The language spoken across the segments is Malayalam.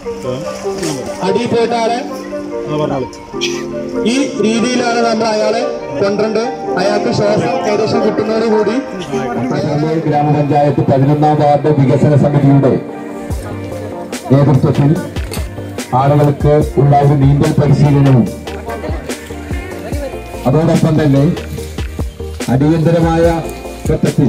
അടിയിൽ പോയിട്ട് ആളെ ഈ രീതിയിലാണ് നമ്മൾ അയാളെ കൊണ്ടുണ്ട് അയാൾക്ക് ശ്വാസം ഏകദേശം കിട്ടുന്നതോട് കൂടി പയ്യന്നൂർ ഗ്രാമപഞ്ചായത്ത് പതിനൊന്നാം വാർഡ് വികസന സമിതിയുടെ നേതൃത്വത്തിൽ ആളുകൾക്ക് ഉള്ള ഒരു നീന്തൽ പരിശീലനവും അതോടൊപ്പം തന്നെ അടിയന്തരമായ ഘട്ടത്തിൽ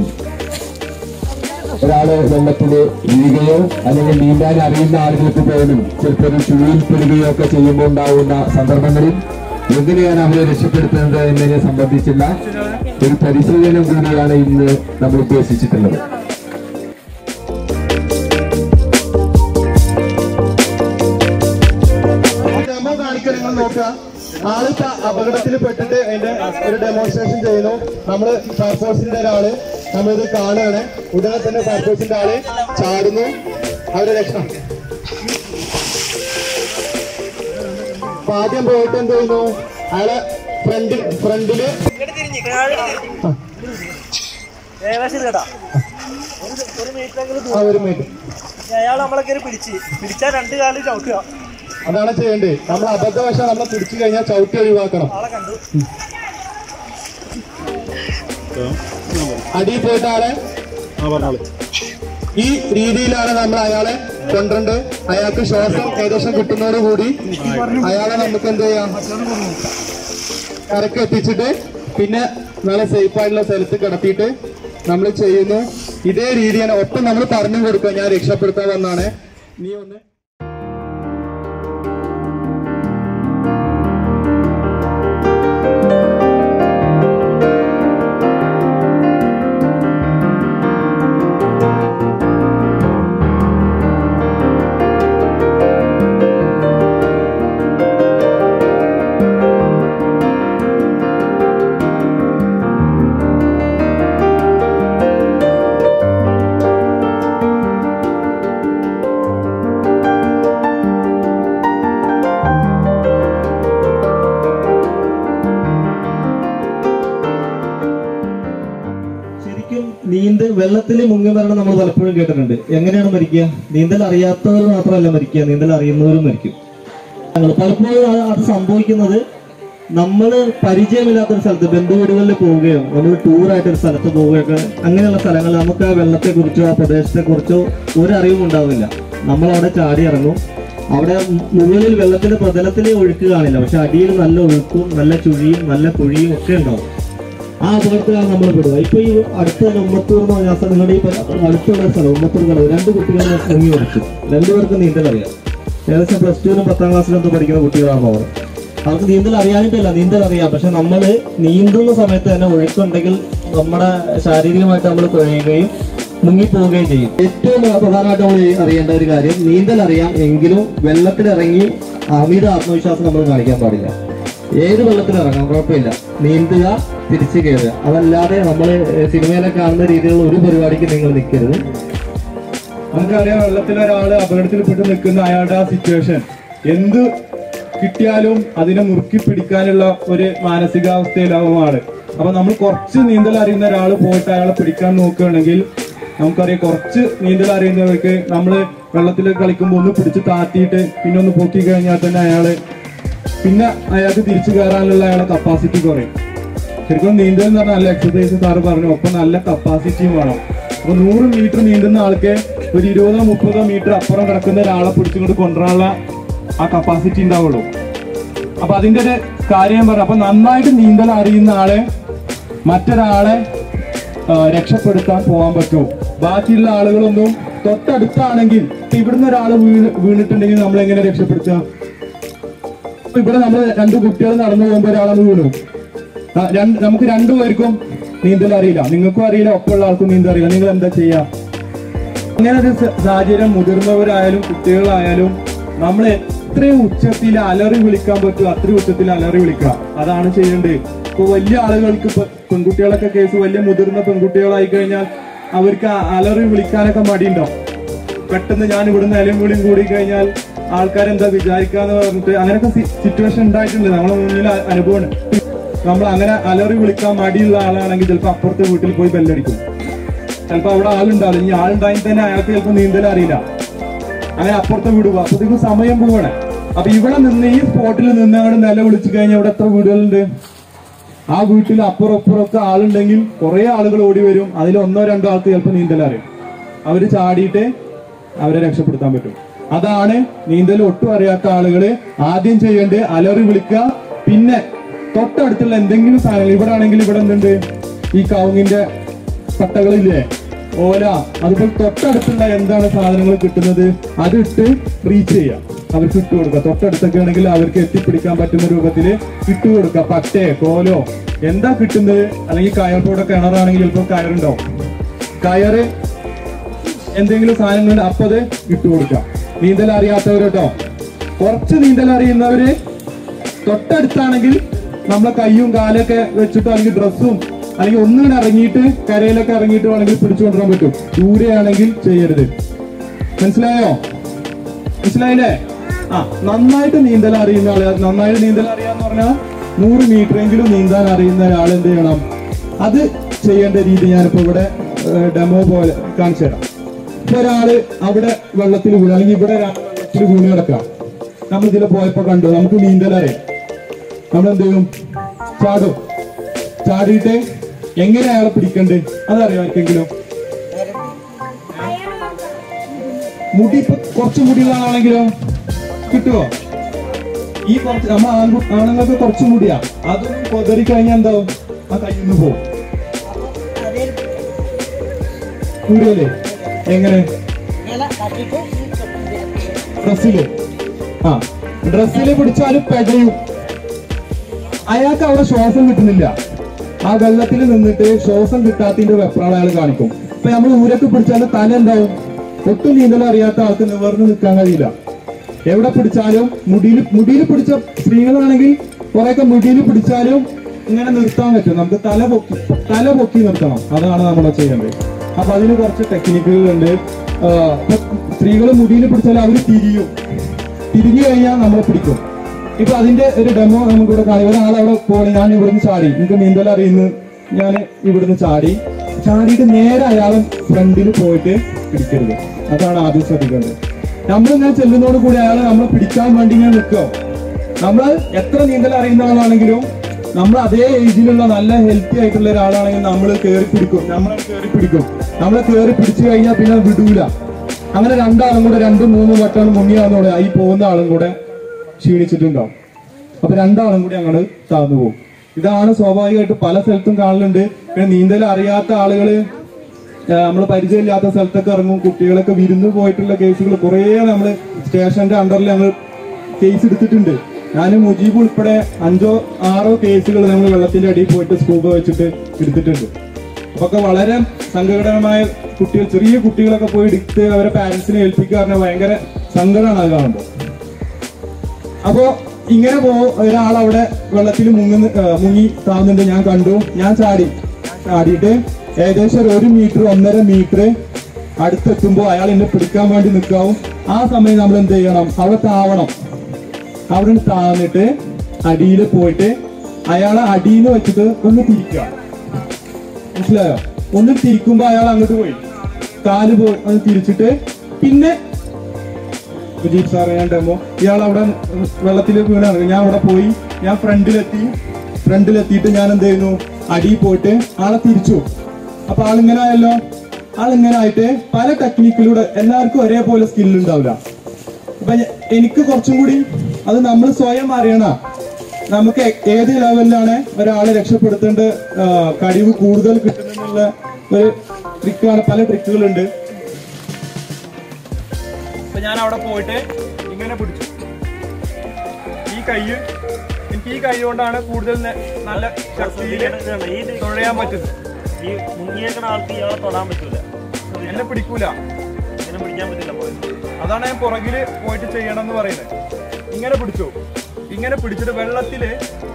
ഒരാള് വെള്ളത്തില് വീഴുകയോ അല്ലെങ്കിൽ നീന്താൻ അറിയുന്ന ആളുകൾക്ക് പോലും ചിലപ്പോൾ ഒരു ചുഴിയിൽ പെടുകയോ ഒക്കെ ചെയ്യുമ്പോൾ ഉണ്ടാവുന്ന സന്ദർഭങ്ങളിൽ എങ്ങനെയാണ് അവരെ രക്ഷപ്പെടുത്തുന്നത് എന്നതിനെ സംബന്ധിച്ചുള്ള ഒരു പരിശീലനം കൂടിയാണ് ഇന്ന് നമ്മൾ ഉദ്ദേശിച്ചിട്ടുള്ളത് ഡെമോ കാണിക്കാൻ നിങ്ങൾ നോക്കുക ആളിപ്പോ അപകടത്തിൽ പെട്ടിട്ട് അതിന്റെ ഒരു ഡെമോൺസ്ട്രേഷൻ ചെയ്യുന്നു നമ്മള് ഫയർഫോഴ്സിന്റെ ഒരാള് നമ്മളിത് കാണുകയാണ് ഉടനെ തന്നെ ഫയർഫോഴ്സിന്റെ ആള് ചാടുന്നു അവരെ രക്ഷ അപ്പൊ ആദ്യം പോയിട്ട് എന്ത് ചെയ്യുന്നു അയാളെ ഫ്രണ്ടിൽ ഫ്രണ്ടില് ഏകദേശം ഇത് കേട്ടാ ഒരു- ഒരു മീറ്ററെങ്കിലും ആ ഒരു മിനിറ്റ് അയാൾ നമ്മളെ കയറി പിടിച്ച് പിടിച്ചാൽ രണ്ട് കാലിൽ ചവിട്ടുക അതാണ് ചെയ്യേണ്ടത് നമ്മൾ അബദ്ധവശാൽ നമ്മളെ പിടിച്ചു കഴിഞ്ഞാൽ ചവിട്ടി ഒഴിവാക്കണം ആളെ കണ്ടു അടിയിൽ പോയിട്ട് ആളെ ഈ രീതിയിലാണ് നമ്മൾ അയാളെ കൊണ്ടുണ്ട് അയാൾക്ക് ശ്വാസം ഏകദേശം കിട്ടുന്നതോട് കൂടി അയാളെ നമുക്ക് എന്ത് ചെയ്യാം കരക്ക് എത്തിച്ചിട്ട് പിന്നെ നല്ല സേഫ് ആയിട്ടുള്ള സ്ഥലത്ത് കിടത്തിയിട്ട് നമ്മൾ ചെയ്യുന്നു ഇതേ രീതിയാണ് ഒപ്പം നമ്മൾ പറഞ്ഞു കൊടുക്കുക ഞാൻ രക്ഷപ്പെടുത്താൻ വന്നാണ് നീ ഒന്ന് ശരിക്കും നീന്തൽ വെള്ളത്തിൽ മുങ്ങി മരണം നമ്മൾ പലപ്പോഴും കേട്ടിട്ടുണ്ട് എങ്ങനെയാണ് മരിക്കുക നീന്തൽ അറിയാത്തവർ മാത്രമല്ല മരിക്കുക നീന്തൽ അറിയുന്നവരും മരിക്കും ഞങ്ങൾ പലപ്പോഴും അത് അത് സംഭവിക്കുന്നത് നമ്മൾ പരിചയമില്ലാത്തൊരു സ്ഥലത്ത് ബന്ധുവീടുകളിൽ പോവുകയോ നമ്മൾ ടൂറായിട്ട് ഒരു സ്ഥലത്ത് പോവുകയൊക്കെ അങ്ങനെയുള്ള സ്ഥലങ്ങളിൽ നമുക്ക് ആ വെള്ളത്തെ കുറിച്ചോ ആ പ്രദേശത്തെ കുറിച്ചോ ഒരു അറിവും ഉണ്ടാവില്ല നമ്മൾ അവിടെ ചാടി ഇറങ്ങും അവിടെ മുകളിൽ വെള്ളത്തിന്റെ പ്രതലത്തിലെ ഒഴുക്ക് കാണില്ല പക്ഷെ അടിയിൽ നല്ല ഒഴുക്കും നല്ല ചുഴിയും നല്ല കുഴിയും ഒക്കെ ഉണ്ടാവും ആ അപകടത്തിലാണ് നമ്മൾ പെടുക ഇപ്പൊ ഈ അടുത്ത തന്നെ ഉമ്മത്തൂർ എന്ന് പറഞ്ഞ സ്ഥലം നിങ്ങളുടെ ഈ പ- അടുത്തുള്ള ഒരു സ്ഥലം ഉമ്മത്തൂർ കടവ് രണ്ട് കുട്ടികൾ മുങ്ങി മരിച്ചു രണ്ടുപേർക്കും നീന്തൽ അറിയാം ഏകദേശം പ്ലസ് ടുവിനും പത്താം ക്ലാസ്സിലും ഒക്കെ പഠിക്കുന്ന കുട്ടികളാണ് അവർ അവർക്ക് നീന്തൽ അറിയാനിട്ടല്ല നീന്തൽ അറിയാം പക്ഷെ നമ്മൾ നീന്തുന്ന സമയത്ത് തന്നെ ഒഴുക്കുണ്ടെങ്കിൽ നമ്മുടെ ശാരീരികമായിട്ട് നമ്മൾ കുഴയുകയും മുങ്ങിപ്പോവുകയും ചെയ്യും ഏറ്റവും പ്രധാനമായിട്ട് നമ്മൾ അറിയേണ്ട ഒരു കാര്യം നീന്തൽ അറിയാം എങ്കിലും വെള്ളത്തിലിറങ്ങി അമിത ആത്മവിശ്വാസം നമ്മൾ കാണിക്കാൻ പാടില്ല ഏത് വെള്ളത്തിൽ ഇറങ്ങാം കുഴപ്പമില്ല നീന്തുക തിരിച്ചു കയറുക അതല്ലാതെ നമ്മൾ സിനിമയിലെ കാണുന്ന രീതിയിലുള്ള ഒരു പരിപാടിക്ക് നിങ്ങൾ നിൽക്കരുത് നമുക്കറിയാം വെള്ളത്തിൽ ഒരാള് അപകടത്തിൽപ്പെട്ട് നിൽക്കുന്ന അയാളുടെ ആ സിറ്റുവേഷൻ എന്ത് കിട്ടിയാലും അതിനെ മുറുക്കി പിടിക്കാനുള്ള ഒരു മാനസികാവസ്ഥയിലാവും ആള് അപ്പൊ നമ്മൾ കുറച്ച് നീന്തൽ അറിയുന്ന ഒരാൾ പോയിട്ട് അയാളെ പിടിക്കാൻ നോക്കുകയാണെങ്കിൽ നമുക്കറിയാം കുറച്ച് നീന്തൽ അറിയുന്നവർക്ക് നമ്മൾ വെള്ളത്തിൽ കളിക്കുമ്പോൾ ഒന്ന് പിടിച്ച് താത്തിയിട്ട് പിന്നെ ഒന്ന് പൊക്കി കഴിഞ്ഞാൽ തന്നെ അയാള് പിന്നെ അയാൾക്ക് തിരിച്ചു കയറാനുള്ള അയാളെ കപ്പാസിറ്റി കുറയും ശരിക്കും നീന്തൽ എന്ന് പറഞ്ഞാൽ നല്ല എക്സസൈസ് സാറ് പറഞ്ഞു ഒപ്പം നല്ല കപ്പാസിറ്റിയും വേണം അപ്പൊ നൂറ് മീറ്റർ നീന്തുന്ന ആൾക്ക് ഒരു ഇരുപതോ മുപ്പതോ മീറ്റർ അപ്പുറം കിടക്കുന്ന ഒരാളെ പിടിച്ചുകൊണ്ട് കൊണ്ടുവരാനുള്ള ആ കപ്പാസിറ്റി ഉണ്ടാവുള്ളൂ അപ്പൊ അതിന്റെ ഒരു കാര്യം ഞാൻ പറഞ്ഞു അപ്പൊ നന്നായിട്ട് നീന്തൽ അറിയുന്ന ആളെ മറ്റൊരാളെ ആ, രക്ഷപ്പെടുത്താൻ പോകാൻ പറ്റുമോ ബാക്കിയുള്ള ആളുകളൊന്നും തൊട്ടടുത്താണെങ്കിൽ ഇപ്പൊ ഇവിടുന്ന് ഒരാൾ വീണ് വീണിട്ടുണ്ടെങ്കിൽ നമ്മൾ എങ്ങനെ രക്ഷപ്പെടുത്തുക ഇപ്പൊ ഇവിടെ നമ്മൾ രണ്ട് കുട്ടികൾ നടന്നു പോകുമ്പോൾ ഒരാളെ വീണു ആ, രണ്ട് നമുക്ക് രണ്ടുപേർക്കും നീന്തൽ അറിയില്ല നിങ്ങൾക്കും അറിയില്ല ഒപ്പമുള്ള ആൾക്കും നീന്തൽ അറിയില്ല നിങ്ങൾ എന്താ ചെയ്യാ അങ്ങനെ ഒരു സ- സാഹചര്യം മുതിർന്നവരായാലും കുട്ടികളായാലും നമ്മൾ എത്രയും ഉച്ചത്തിൽ അലറി വിളിക്കാൻ പറ്റുമോ അത്രയും ഉച്ചത്തിൽ അലറി വിളിക്കുക അതാണ് ചെയ്യേണ്ടത് ഇപ്പൊ വലിയ ആളുകൾക്ക് ഇപ്പൊ പെൺകുട്ടികളൊക്കെ കേസ് വലിയ മുതിർന്ന പെൺകുട്ടികളായി കഴിഞ്ഞാൽ അവർക്ക് ആ അലറി വിളിക്കാനൊക്കെ മടിയുണ്ടോ പെട്ടെന്ന് ഞാൻ ഇവിടുന്ന് അലയും വിളിയും കൂടി കഴിഞ്ഞാൽ ആൾക്കാരെന്താ വിചാരിക്കാന്ന് പറഞ്ഞിട്ട് അങ്ങനെയൊക്കെ സിറ്റുവേഷൻ ഉണ്ടായിട്ടുണ്ട് നമ്മളെ മുന്നിൽ അ- അനുഭവമാണ് നമ്മൾ അങ്ങനെ അലറി വിളിക്കാൻ മടിയുള്ള ആളാണെങ്കിൽ ചിലപ്പോൾ അപ്പുറത്തെ വീട്ടിൽ പോയി ബെല്ലടിക്കും ചിലപ്പോൾ അവിടെ ആളുണ്ടാവില്ല ഇനി ആളുണ്ടായി തന്നെ അയാൾക്ക് ചിലപ്പോൾ നീന്തൽ അറിയില്ല അങ്ങനെ അപ്പുറത്തെ വീട് പോകും അപ്പത്തേക്കും സമയം പോവാണ് അപ്പൊ ഇവിടെ നിന്ന് ഈ സ്പോട്ടിൽ നിന്ന് അവിടെ നില വിളിച്ചു കഴിഞ്ഞാൽ ഇവിടെ എത്ര വീടുകളുണ്ട് ആ വീട്ടിൽ അപ്പുറം അപ്പുറമൊക്കെ ആളുണ്ടെങ്കിൽ കുറെ ആളുകൾ ഓടി വരും അതിൽ ഒന്നോ രണ്ടോ ആൾക്ക് ചിലപ്പോൾ നീന്തൽ അറിയും അവര് ചാടിയിട്ട് അവരെ രക്ഷപ്പെടുത്താൻ പറ്റും അതാണ് നീന്തൽ ഒട്ടും അറിയാത്ത ആളുകള് ആദ്യം ചെയ്യേണ്ടത് അലറി വിളിക്കുക പിന്നെ തൊട്ടടുത്തുള്ള എന്തെങ്കിലും സാധനങ്ങൾ ഇവിടെ ആണെങ്കിൽ ഇവിടെ എന്തുണ്ട് ഈ കവുങ്ങിന്റെ പട്ടകളില്ലേ ഓല അതുപോലെ തൊട്ടടുത്തുള്ള എന്താണ് സാധനങ്ങൾ കിട്ടുന്നത് അതിട്ട് റീച്ച് ചെയ്യാം അവർക്ക് ഇട്ട് കൊടുക്കുക തൊട്ടടുത്തൊക്കെ ആണെങ്കിൽ അവർക്ക് എത്തിപ്പിടിക്കാൻ പറ്റുന്ന രൂപത്തിൽ ഇട്ട് കൊടുക്കുക പട്ടയോ കോലോ എന്താ കിട്ടുന്നത് അല്ലെങ്കിൽ കയർപോടെ കിണറാണെങ്കിൽ ചിലപ്പോൾ കയറുണ്ടാവും കയറ് എന്തെങ്കിലും സാധനങ്ങൾ അപ്പൊ അത് ഇട്ട് കൊടുക്കാം നീന്തൽ അറിയാത്തവരോട്ടോ കുറച്ച് നീന്തൽ അറിയുന്നവര് തൊട്ടടുത്താണെങ്കിൽ നമ്മളെ കയ്യും കാലൊക്കെ വെച്ചിട്ടോ അല്ലെങ്കിൽ ഡ്രസ്സും അല്ലെങ്കിൽ ഒന്നുകൂടെ ഇറങ്ങിയിട്ട് കരയിലൊക്കെ ഇറങ്ങിയിട്ട് വേണമെങ്കിൽ പിടിച്ചുകൊണ്ടുവരാൻ പറ്റും ദൂരെയാണെങ്കിൽ ചെയ്യരുത് മനസ്സിലായോ മനസ്സിലായില്ലേ ആ നന്നായിട്ട് നീന്തൽ അറിയുന്ന ആള് നന്നായിട്ട് നീന്തൽ അറിയാന്ന് പറഞ്ഞാൽ നൂറ് മീറ്റർ എങ്കിലും നീന്താൻ അറിയുന്ന ഒരാൾ എന്ത് ചെയ്യണം അത് ചെയ്യേണ്ട രീതി ഞാനിപ്പോ ഇവിടെ ഡെമോ പോലെ കാണിച്ചു തരാം ഇപ്പൊ ഒരാള് അവിടെ വെള്ളത്തിൽ വീണ് അല്ലെങ്കിൽ ഇവിടെ ഒരാൾ വെള്ളത്തിൽ വീണ് കിടക്കാം നമ്മൾ ഇതിൽ പോയപ്പോ കണ്ടു നമുക്ക് നീന്തൽ അറിയാം നമ്മൾ എന്ത് ചെയ്യും ചാടും ചാടിയിട്ട് എങ്ങനെ അയാളെ പിടിക്കണ്ടേ അതറിയാം ആർക്കെങ്കിലും മുടി ഇപ്പൊ കുറച്ച് മുടിയുള്ള ആളാണെങ്കിലോ കിട്ടുമോ ഈ കുറച്ച് നമ്മ ആൺകു- ആണുങ്ങൾക്ക് കുറച്ച് മുടിയാ അത് കൊതറി കഴിഞ്ഞാൽ എന്താവും ആ കയ്യിൽ നിന്ന് പോകും കൂടിയല്ലേ എങ്ങനെ ഡ്രസ്സില് ആ ഡ്രസ്സില് പിടിച്ചാലും പെടയും അയാൾക്ക് അവിടെ ശ്വാസം കിട്ടുന്നില്ല ആ വെള്ളത്തിൽ നിന്നിട്ട് ശ്വാസം കിട്ടാത്തതിന്റെ വെപ്രാളം അയാൾ കാണിക്കും ഇപ്പൊ നമ്മൾ ഊരൊക്കെ പിടിച്ചാലും തല എന്താവും ഒട്ടും നീന്തൽ അറിയാത്ത ആൾക്ക് നിവർന്ന് നിൽക്കാൻ കഴിയില്ല എവിടെ പിടിച്ചാലും മുടിയിൽ മുടിയിൽ പിടിച്ച സ്ത്രീകളാണെങ്കിൽ കുറെയൊക്കെ മുടിയിൽ പിടിച്ചാലും ഇങ്ങനെ നിർത്താൻ പറ്റും നമുക്ക് തല പൊക്കി തല പൊക്കി നിർത്തണം അതാണ് നമ്മൾ ചെയ്യേണ്ടത് അപ്പൊ അതിന് കുറച്ച് ടെക്നിക്കുകളുണ്ട് സ്ത്രീകൾ മുടിയിൽ പിടിച്ചാൽ അവർ തിരിയും തിരിഞ്ഞു കഴിഞ്ഞാൽ നമ്മളെ പിടിക്കും ഇപ്പൊ അതിന്റെ ഒരു ഡെമോ നമുക്കിവിടെ കാണാം ഒരാൾ അവിടെ പോണി ഞാൻ ഇവിടുന്ന് ചാടി എനിക്ക് നീന്തൽ അറിയുന്നു ഞാൻ ഇവിടുന്ന് ചാടി ചാടിയിട്ട് നേരെ അയാൾ ഫ്രണ്ടിൽ പോയിട്ട് പിടിക്കരുത് അതാണ് ആദ്യം ശ്രദ്ധിക്കേണ്ടത് നമ്മളിങ്ങനെ ചെല്ലുന്നതോട് കൂടി അയാൾ നമ്മളെ പിടിക്കാൻ വേണ്ടി ഇങ്ങനെ നിൽക്കോ നമ്മൾ എത്ര നീന്തൽ അറിയുന്ന ആളാണെങ്കിലും നമ്മൾ അതേ ഏജിലുള്ള നല്ല ഹെൽത്തി ആയിട്ടുള്ള ഒരാളാണെങ്കിൽ നമ്മൾ കയറി പിടിക്കും നമ്മളെ കയറി പിടിക്കും നമ്മളെ കയറി പിടിച്ചു കഴിഞ്ഞാൽ പിന്നെ വിടൂല അങ്ങനെ രണ്ടാളും കൂടെ രണ്ടും മൂന്നും വട്ടം മുങ്ങിയാന്നോടെ ഈ പോകുന്ന ആളും കൂടെ ക്ഷീണിച്ചിട്ടുണ്ടാവും അപ്പൊ രണ്ടാളും കൂടി അങ്ങോട്ട് താഴ്ന്നു പോകും ഇതാണ് സ്വാഭാവികമായിട്ട് പല സ്ഥലത്തും കാണലുണ്ട് പിന്നെ നീന്തൽ അറിയാത്ത ആളുകള് നമ്മൾ പരിചയമില്ലാത്ത സ്ഥലത്തൊക്കെ ഇറങ്ങും കുട്ടികളൊക്കെ വിരുന്ന് പോയിട്ടുള്ള കേസുകൾ കുറേ നമ്മൾ സ്റ്റേഷന്റെ അണ്ടറിൽ ഞങ്ങൾ കേസ് എടുത്തിട്ടുണ്ട് ഞാൻ മുജീബ് ഉൾപ്പെടെ അഞ്ചോ ആറോ കേസുകൾ നമ്മൾ വെള്ളത്തിന്റെ അടിയിൽ പോയിട്ട് സ്കൂബ വെച്ചിട്ട് എടുത്തിട്ടുണ്ട് അപ്പൊ ഒക്കെ വളരെ സങ്കടകരമായ കുട്ടികൾ ചെറിയ കുട്ടികളൊക്കെ പോയി എടുത്ത് അവരെ പാരന്റ്സിനെ ഏൽപ്പിക്കുക പറഞ്ഞാൽ ഭയങ്കര സങ്കടമാണ് അത് കാണുമ്പോൾ അപ്പോ ഇങ്ങനെ പോ ഒരാൾ അവിടെ വെള്ളത്തിൽ മുങ്ങുന്ന ആ, മുങ്ങി താവുന്നുണ്ട് ഞാൻ കണ്ടു ഞാൻ ചാടി ചാടിയിട്ട് ഏകദേശം ഒരു ഒരു മീറ്റർ ഒന്നര മീറ്റർ അടുത്തെത്തുമ്പോൾ അയാൾ എന്നെ പിടിക്കാൻ വേണ്ടി നിൽക്കാവും ആ സമയം നമ്മൾ എന്ത് ചെയ്യണം അവിടെ താവണം അവിടെ താന്നിട്ട് അടിയിൽ പോയിട്ട് അയാളെ അടിയിൽ വെച്ചിട്ട് ഒന്ന് തിരിക്കുക മനസ്സിലായോ ഒന്ന് തിരിക്കുമ്പോ അയാൾ അങ്ങോട്ട് പോയി കാല് പോയി ഒന്ന് തിരിച്ചിട്ട് പിന്നെ മുജീബ് സാറ് ഞാൻ ഡെമോ ഇയാൾ അവിടെ വെള്ളത്തിൽ വീണാണ് ഞാൻ അവിടെ പോയി ഞാൻ ഫ്രണ്ടിലെത്തി ഫ്രണ്ടിലെത്തിയിട്ട് ഞാൻ എന്ത് ചെയ്യുന്നു അടിയിൽ പോയിട്ട് ആളെ തിരിച്ചു അപ്പൊ ആളിങ്ങനെ ആയല്ലോ ആളിങ്ങനെ ആയിട്ട് പല ടെക്നിക്കിലൂടെ എല്ലാവർക്കും ഒരേപോലെ സ്കിൽ ഉണ്ടാവില്ല അപ്പൊ ഞ- എനിക്ക് കുറച്ചും കൂടി അത് നമ്മൾ സ്വയം അറിയണ നമുക്ക് എ- ഏത് ലെവലിലാണ് ഒരാളെ രക്ഷപ്പെടുത്തേണ്ട ആ, കഴിവ് കൂടുതൽ കിട്ടുന്നുള്ള ഒരു ട്രിക്കാണ് പല ട്രിക്കുകളുണ്ട് അപ്പൊ ഞാൻ അവിടെ പോയിട്ട് ഇങ്ങനെ പിടിച്ചു ഈ കൈ എനിക്ക് ഈ കൈ കൊണ്ടാണ് കൂടുതൽ നെ- നല്ല ശക്തിയിൽ ഈ ഇത് തുഴയാൻ പറ്റുന്നത് ഈ മുങ്ങിയേക്കണ ആൾക്ക് ഇയാളെ തൊടാൻ പറ്റൂല എന്നെ പിടിക്കൂല ഇങ്ങനെ പിടിക്കാൻ പറ്റില്ല പോയത് അതാണ് ഞാൻ പുറകില് പോയിട്ട് ചെയ്യണം എന്ന് പറയുന്നത് ഇങ്ങനെ പിടിച്ചു ഇങ്ങനെ പിടിച്ചിട്ട് വെള്ളത്തില്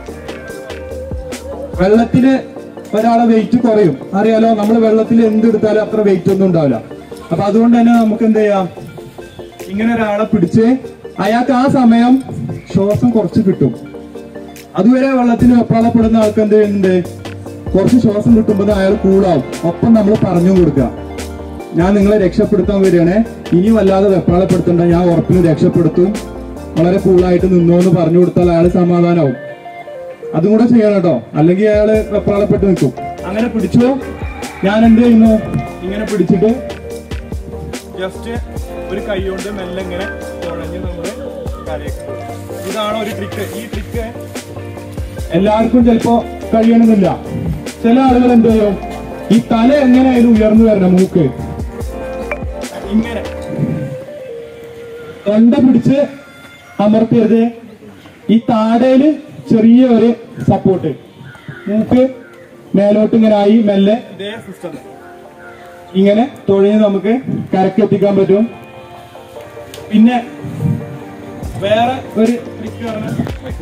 വെള്ളത്തില് ഒരാളെ വെയിറ്റ് കുറയും അറിയാലോ നമ്മൾ വെള്ളത്തിൽ എന്തെടുത്താലും അത്ര വെയിറ്റ് ഒന്നും ഉണ്ടാവില്ല അപ്പൊ അതുകൊണ്ട് തന്നെ നമുക്ക് എന്ത് ചെയ്യാം ഇങ്ങനെ ഒരാളെ പിടിച്ച് അയാൾക്ക് ആ സമയം ശ്വാസം കുറച്ച് കിട്ടും അതുവരെ വെള്ളത്തിൽ വെപ്രാളപ്പെടുന്ന ആൾക്ക് എന്ത് ചെയ്യുന്നുണ്ട് കുറച്ച് ശ്വാസം കിട്ടുമ്പോൾ അയാൾ കൂളാവും ഒപ്പം നമ്മൾ പറഞ്ഞു കൊടുക്കുക ഞാൻ നിങ്ങളെ രക്ഷപ്പെടുത്താൻ വരികയാണ് ഇനിയും വല്ലാതെ വെപ്രാളപ്പെടുത്തണ്ട ഞാൻ ഉറപ്പിന് രക്ഷപ്പെടുത്തും വളരെ കൂളായിട്ട് നിന്നോ എന്ന് പറഞ്ഞു കൊടുത്താൽ അയാൾ സമാധാനമാവും അതും കൂടെ ചെയ്യണം കേട്ടോ അല്ലെങ്കിൽ അയാള് വെപ്രാളപ്പെട്ട് നിൽക്കും അങ്ങനെ പിടിച്ചു ഞാൻ എന്ത് ചെയ്യുന്നു ഇങ്ങനെ പിടിച്ചിട്ട് ജസ്റ്റ് ഒരു കൈ കൊണ്ട് മെല്ലെ ഇങ്ങനെ തുഴഞ്ഞ് നമ്മള് കരയ്ക്കും ഇതാണ് ഒരു ട്രിക്ക് ഈ ട്രിക്ക് എല്ലാവർക്കും ചിലപ്പോ കഴിയണമെന്നില്ല ചില ആളുകൾ എന്ത് ചെയ്യും ഈ തല എങ്ങനെയായാലും ഉയർന്നു വരണം മൂക്ക് ഇങ്ങനെ തൊണ്ട പിടിച്ച് അമർത്തരുത് ഈ താടയില് ചെറിയ ഒരു സപ്പോർട്ട് മൂക്ക് മേലോട്ട് ഇങ്ങനെ ആയി മെല്ലെ ഇതേ സിസ്റ്റം ഇങ്ങനെ തൊഴിഞ്ഞ് നമുക്ക് കരക്കെത്തിക്കാൻ പറ്റും പിന്നെ വേറെ ഒരു ട്രിക്ക് പറഞ്ഞാൽ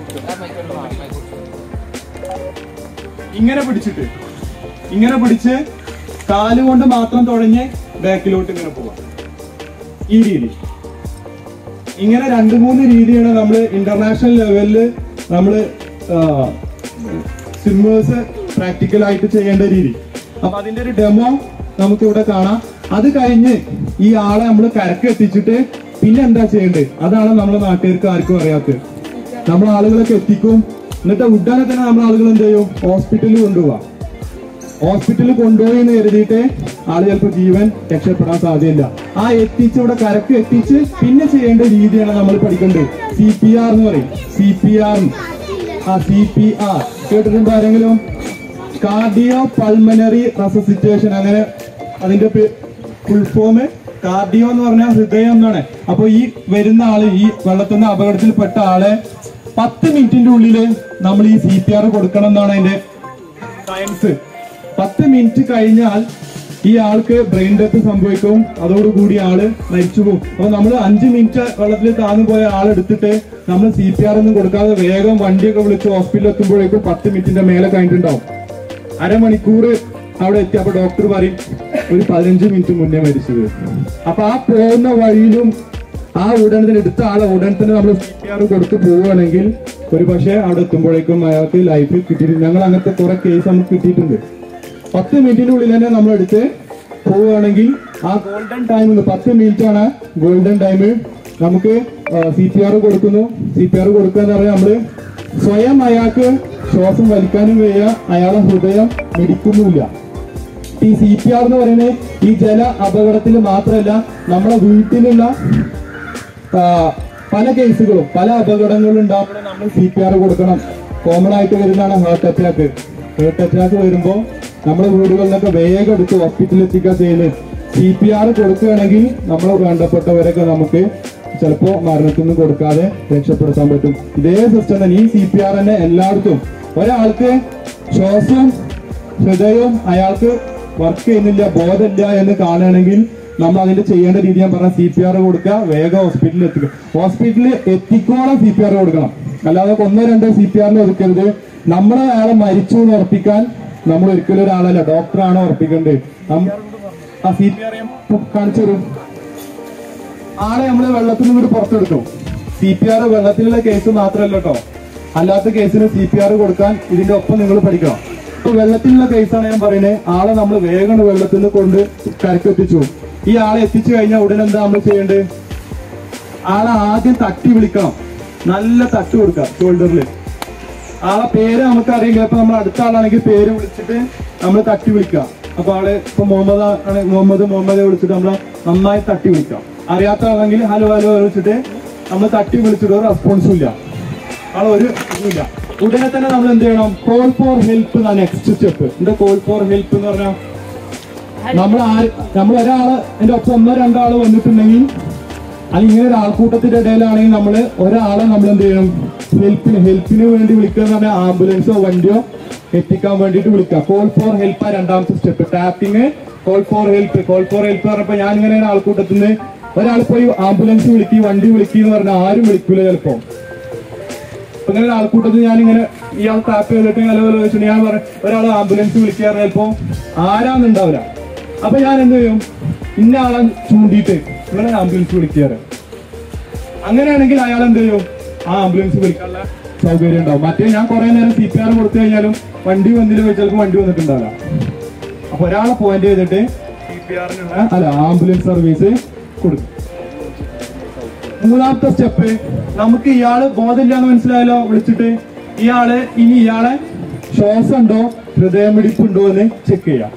ഇങ്ങനെ പിടിച്ചിട്ട് ഇങ്ങനെ പിടിച്ച് കാലുകൊണ്ട് മാത്രം തുഴഞ്ഞ് ബാക്കിലോട്ട് ഇങ്ങനെ പോവാം ഈ രീതി ഇങ്ങനെ രണ്ട് മൂന്ന് രീതിയാണ് നമ്മൾ ഇന്റർനാഷണൽ ലെവലില് നമ്മൾ സ്വിമ്മേഴ്സ് പ്രാക്ടിക്കൽ ആയിട്ട് ചെയ്യേണ്ട രീതി അപ്പൊ അതിന്റെ ഒരു ഡെമോ നമുക്ക് ഇവിടെ കാണാം അത് കഴിഞ്ഞ് ഈ ആളെ നമ്മൾ കരക്ക് എത്തിച്ചിട്ട് പിന്നെ എന്താ ചെയ്യേണ്ടത് അതാണ് നമ്മുടെ നാട്ടുകാർക്ക് ആർക്കും അറിയാത്തത് നമ്മൾ ആളുകളൊക്കെ എത്തിക്കും എന്നിട്ട് ഉടനെ തന്നെ നമ്മൾ ആളുകൾ എന്ത് ചെയ്യും ഹോസ്പിറ്റലിൽ കൊണ്ടുപോവാം ഹോസ്പിറ്റലിൽ കൊണ്ടുപോയി എന്ന് കരുതിയിട്ട് ആള് ചിലപ്പോൾ ജീവൻ രക്ഷപ്പെടാൻ സാധ്യതയില്ല ആ എത്തിച്ച് ഇവിടെ കരക്ക് എത്തിച്ച് പിന്നെ ചെയ്യേണ്ട രീതിയാണ് നമ്മൾ പഠിക്കേണ്ടത് സി പി ആർ എന്ന് പറയും സി പി ആർ ആ സി പി ആർ കേട്ടിട്ടുണ്ടോ ആരെങ്കിലും കാർഡിയോ പൾമനറി റെസസിറ്റേഷൻ അങ്ങനെ അതിന്റെ ഫുൾ ഫോം കാർഡിയോ എന്ന് പറഞ്ഞാൽ ഹൃദയം എന്നാണ് അപ്പൊ ഈ വരുന്ന ആള് ഈ വെള്ളത്തിൽ നിന്ന് അപകടത്തിൽപ്പെട്ട ആളെ പത്ത് മിനിറ്റിന്റെ ഉള്ളില് നമ്മൾ ഈ സി പി ആർ കൊടുക്കണം എന്നാണ് അതിന്റെ സയൻസ് പത്ത് മിനിറ്റ് കഴിഞ്ഞാൽ ഈ ആൾക്ക് ബ്രെയിൻ ഡെത്ത് സംഭവിക്കും അതോടുകൂടി ആള് മരിച്ചു പോകും അപ്പൊ നമ്മൾ അഞ്ച് മിനിറ്റ് വെള്ളത്തിൽ താന്നു പോയ ആളെടുത്തിട്ട് നമ്മൾ സി പി ആർ ഒന്നും കൊടുക്കാതെ വേഗം വണ്ടിയൊക്കെ വിളിച്ച് ഹോസ്പിറ്റലിൽ എത്തുമ്പോഴേക്കും പത്ത് മിനിറ്റിന്റെ മേലെ കഴിഞ്ഞിട്ടുണ്ടാവും അരമണിക്കൂർ അവിടെ എത്തി അപ്പൊ ഡോക്ടർ പറയും ഒരു പതിനഞ്ച് മിനിറ്റ് മുന്നേ മരിച്ചത് അപ്പൊ ആ പോകുന്ന വഴിയിലും ആ ഉടനെ തന്നെ എടുത്ത ആളെ ഉടനെ തന്നെ നമ്മൾ സി പി ആർ കൊടുത്ത് പോവുകയാണെങ്കിൽ ഒരു പക്ഷേ അവിടെ എത്തുമ്പോഴേക്കും അയാൾക്ക് ലൈഫ് കിട്ടിയിട്ടുണ്ട് ഞങ്ങൾ അങ്ങനത്തെ കുറെ കേസ് നമുക്ക് കിട്ടിയിട്ടുണ്ട് പത്ത് മിനിറ്റിനുള്ളിൽ തന്നെ നമ്മൾ എടുത്ത് പോവുകയാണെങ്കിൽ ആ ഗോൾഡൻ ടൈം പത്ത് മിനിറ്റ് ആണ് ഗോൾഡൻ ടൈം നമുക്ക് സി പി ആർ കൊടുക്കുന്നു സി പി ആർ കൊടുക്കുക എന്ന് പറഞ്ഞാൽ നമ്മള് സ്വയം അയാൾക്ക് ശ്വാസം വലിക്കാനും വയ്യ അയാളെ ഹൃദയം മിടിക്കുന്നുമില്ല ഈ സി പി ആർ എന്ന് പറയുന്നത് ഈ ജല അപകടത്തിൽ മാത്രമല്ല നമ്മുടെ വീട്ടിലുള്ള ആ, പല കേസുകളും പല അപകടങ്ങളും ഉണ്ടാകുമ്പോൾ നമ്മൾ സി പി ആർ കൊടുക്കണം കോമൺ ആയിട്ട് വരുന്നതാണ് ഹാർട്ട് അറ്റാക്ക് ഹാർട്ട് അറ്റാക്ക് വരുമ്പോൾ നമ്മുടെ വീടുകളിലൊക്കെ വേഗം എടുത്ത് ഹോസ്പിറ്റലിൽ എത്തിക്കുക ചെയ്യുന്നത് സി പി ആർ കൊടുക്കുകയാണെങ്കിൽ നമ്മൾ വേണ്ടപ്പെട്ടവരൊക്കെ നമുക്ക് ചിലപ്പോ മരണത്തിൽ നിന്ന് കൊടുക്കാതെ രക്ഷപ്പെടുത്താൻ പറ്റും ഇതേ സിസ്റ്റം തന്നെ ഈ സി പി ആർ തന്നെ എല്ലായിടത്തും ഒരാൾക്ക് ശ്വാസം ഹൃദയവും അയാൾക്ക് വർക്ക് ചെയ്യുന്നില്ല ബോധമില്ല എന്ന് കാണുകയാണെങ്കിൽ നമ്മൾ അതിന്റെ ചെയ്യേണ്ട രീതി ഞാൻ പറഞ്ഞ സി പി ആർ കൊടുക്കുക വേഗം ഹോസ്പിറ്റലിൽ എത്തിക്കുക ഹോസ്പിറ്റലിൽ എത്തിക്കോളം സി പി ആർ കൊടുക്കണം അല്ലാതെ ഒന്നോ രണ്ടോ സി പി ആറിന് ഒതുക്കരുത് നമ്മൾ അയാളെ മരിച്ചു എന്ന് ഉറപ്പിക്കാൻ നമ്മൾ ഒരിക്കലും ഒരാളല്ല ഡോക്ടറാണ് ഉറപ്പിക്കേണ്ടത് നം- ആ സി പി ആർ കാണിച്ചു തരും ആളെ നമ്മൾ വെള്ളത്തിൽ നിന്ന് ഇങ്ങോട്ട് പുറത്തെടുക്കും സി പി ആർ വെള്ളത്തിലുള്ള കേസ് മാത്രമല്ല കേട്ടോ അല്ലാത്ത കേസിന് സി പി ആർ കൊടുക്കാൻ ഇതിന്റെ ഒപ്പം നിങ്ങൾ പഠിക്കണം ഇപ്പൊ വെള്ളത്തിലുള്ള കേസാണ് ഞാൻ പറയുന്നത് ആളെ നമ്മൾ വേഗം വെള്ളത്തിൽ നിന്ന് കൊണ്ട് കരക്കെത്തിച്ചു ഈ ആളെ എത്തിച്ചു കഴിഞ്ഞാൽ ഉടനെ എന്താ നമ്മൾ ചെയ്യേണ്ടത് ആളെ ആദ്യം തട്ടി വിളിക്കണം നല്ല തട്ട് കൊടുക്കാം ഷോൾഡറിൽ ആളെ പേര് നമുക്ക് അറിയില്ല അപ്പൊ നമ്മൾ അടുത്ത ആളാണെങ്കിൽ പേര് വിളിച്ചിട്ട് നമ്മൾ തട്ടി വിളിക്കാം അപ്പൊ ആള് ഇപ്പൊ മുഹമ്മദ് ആണ് മുഹമ്മദ് മുഹമ്മദ് വിളിച്ചിട്ട് നമ്മൾ നന്നായി തട്ടി വിളിക്കാം അറിയാത്ത ആളെങ്കിൽ ഹലോ ഹലോ വിളിച്ചിട്ട് നമ്മൾ തട്ടി വിളിച്ചിട്ട് ഒരു റെസ്പോൺസും ഇല്ല ആളെ ഒരു ഇതുമില്ല ഉടനെ തന്നെ നമ്മൾ എന്ത് ചെയ്യണം കോൾ ഫോർ ഹെൽപ്പ് എന്നാണ് നെക്സ്റ്റ് സ്റ്റെപ്പ് എന്താ കോൾ ഫോർ ഹെൽപ്പ് എന്ന് പറഞ്ഞാൽ നമ്മൾ ആര് നമ്മൾ ഒരാള് എന്റെ ഒപ്പം ഒന്നോ രണ്ടോ ആള് വന്നിട്ടുണ്ടെങ്കിൽ അല്ലെങ്കിൽ ഇങ്ങനെ ഒരു ആൾക്കൂട്ടത്തിന്റെ ഇടയിലാണെങ്കിൽ നമ്മൾ ഒരാളെ നമ്മൾ എന്ത് ചെയ്യണം ഹെൽപ്പിന് ഹെൽപ്പിന് വേണ്ടി വിളിക്കുക എന്ന് പറഞ്ഞാൽ ആംബുലൻസോ വണ്ടിയോ എത്തിക്കാൻ വേണ്ടിയിട്ട് വിളിക്കുക കോൾ ഫോർ ഹെൽപ്പ് ആ രണ്ടാമത്തെ step tapping call for help call for help പറഞ്ഞപ്പോ ഞാൻ ഇങ്ങനെ ഒരു ആൾക്കൂട്ടത്തിൽ നിന്ന് ഒരാൾ പോയി ആംബുലൻസ് വിളിക്കി വണ്ടി വിളിക്കി എന്ന് പറഞ്ഞാൽ ആരും വിളിക്കൂല ചിലപ്പോ അപ്പൊ ഇങ്ങനെ ഒരു ആൾക്കൂട്ടത്തിൽ ഞാനിങ്ങനെ ഇയാൾ ടാപ്പ് ചെയ്തിട്ട് ഹലോ ഹലോ വെച്ചിട്ട് ഞാൻ പറയും ഒരാൾ ആംബുലൻസ് വിളിക്കാറ് ചിലപ്പോ ആരാന്നുണ്ടാവില്ല അപ്പൊ ഞാൻ എന്ത് ചെയ്യും ഇന്ന ആളെ ചൂണ്ടിയിട്ട് ഇങ്ങനെ ആംബുലൻസ് വിളിക്കാറ് അങ്ങനെയാണെങ്കിൽ അയാൾ എന്ത് ചെയ്യും ആ ആംബുലൻസ് വിളിക്കാനുള്ള സൗകര്യം ഉണ്ടാവും മറ്റേ ഞാൻ കുറെ നേരം സി പി ആർ കൊടുത്തു കഴിഞ്ഞാലും വണ്ടി വന്നില്ല ചിലപ്പോൾ വണ്ടി വന്നിട്ടുണ്ടാവില്ല അപ്പൊ ഒരാളെ പോയിന്റ് ചെയ്തിട്ട് സി പി ആറിനുള്ള അല്ല ആംബുലൻസ് സർവീസ് കൊടുക്കും മൂന്നാമത്തെ സ്റ്റെപ്പ് നമുക്ക് ഇയാള് ബോധമില്ല എന്ന് മനസ്സിലായല്ലോ വിളിച്ചിട്ട് ഇയാള് ഇനി ഇയാളെ ശ്വാസം ഉണ്ടോ ഹൃദയമിടിപ്പ് ഉണ്ടോ എന്ന് ചെക്ക് ചെയ്യാം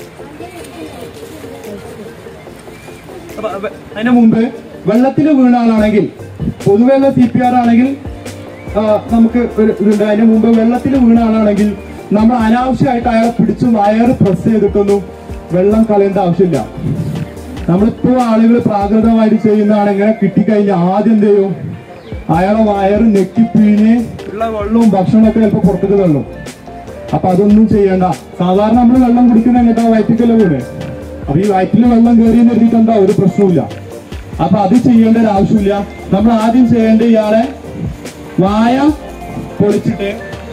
അപ്പൊ അവ- അതിന് മുമ്പ് വെള്ളത്തിൽ വീണ ആളാണെങ്കിൽ പൊതുവെയുള്ള സി പി ആർ ആണെങ്കിൽ ആ, നമുക്ക് ഒരു ഇതുണ്ട് അതിന് മുമ്പ് വെള്ളത്തിൽ വീണ ആളാണെങ്കിൽ നമ്മൾ അനാവശ്യമായിട്ട് അയാളെ പിടിച്ചു വയറ് പ്രസ് ചെയ്തിട്ടൊന്നും വെള്ളം കളയേണ്ട ആവശ്യമില്ല നമ്മളിപ്പോ ആളുകൾ പ്രാകൃതമായിട്ട് ചെയ്യുന്നതാണ് ഇങ്ങനെ കിട്ടിക്കഴിഞ്ഞാൽ ആദ്യം എന്ത് ചെയ്യും അയാളെ വയറ് നെക്കി പിഴിഞ്ഞ് ഉള്ള വെള്ളവും ഭക്ഷണമൊക്കെ ചിലപ്പോൾ പുറത്തേക്ക് തള്ളും അപ്പൊ അതൊന്നും ചെയ്യണ്ട സാധാരണ നമ്മൾ വെള്ളം കുടിക്കുന്ന എങ്ങോട്ടാ വയറ്റിക്കല്ലേ വീണ് അപ്പൊ ഈ വയറ്റിൽ വെള്ളം കയറി നിർത്തിയിട്ട് എന്താ ഒരു പ്രശ്നവുമില്ല അപ്പൊ അത് ചെയ്യേണ്ട ഒരു ആവശ്യമില്ല നമ്മൾ ആദ്യം ചെയ്യേണ്ട ഇയാളെ വായ പൊളിച്ചിട്ട്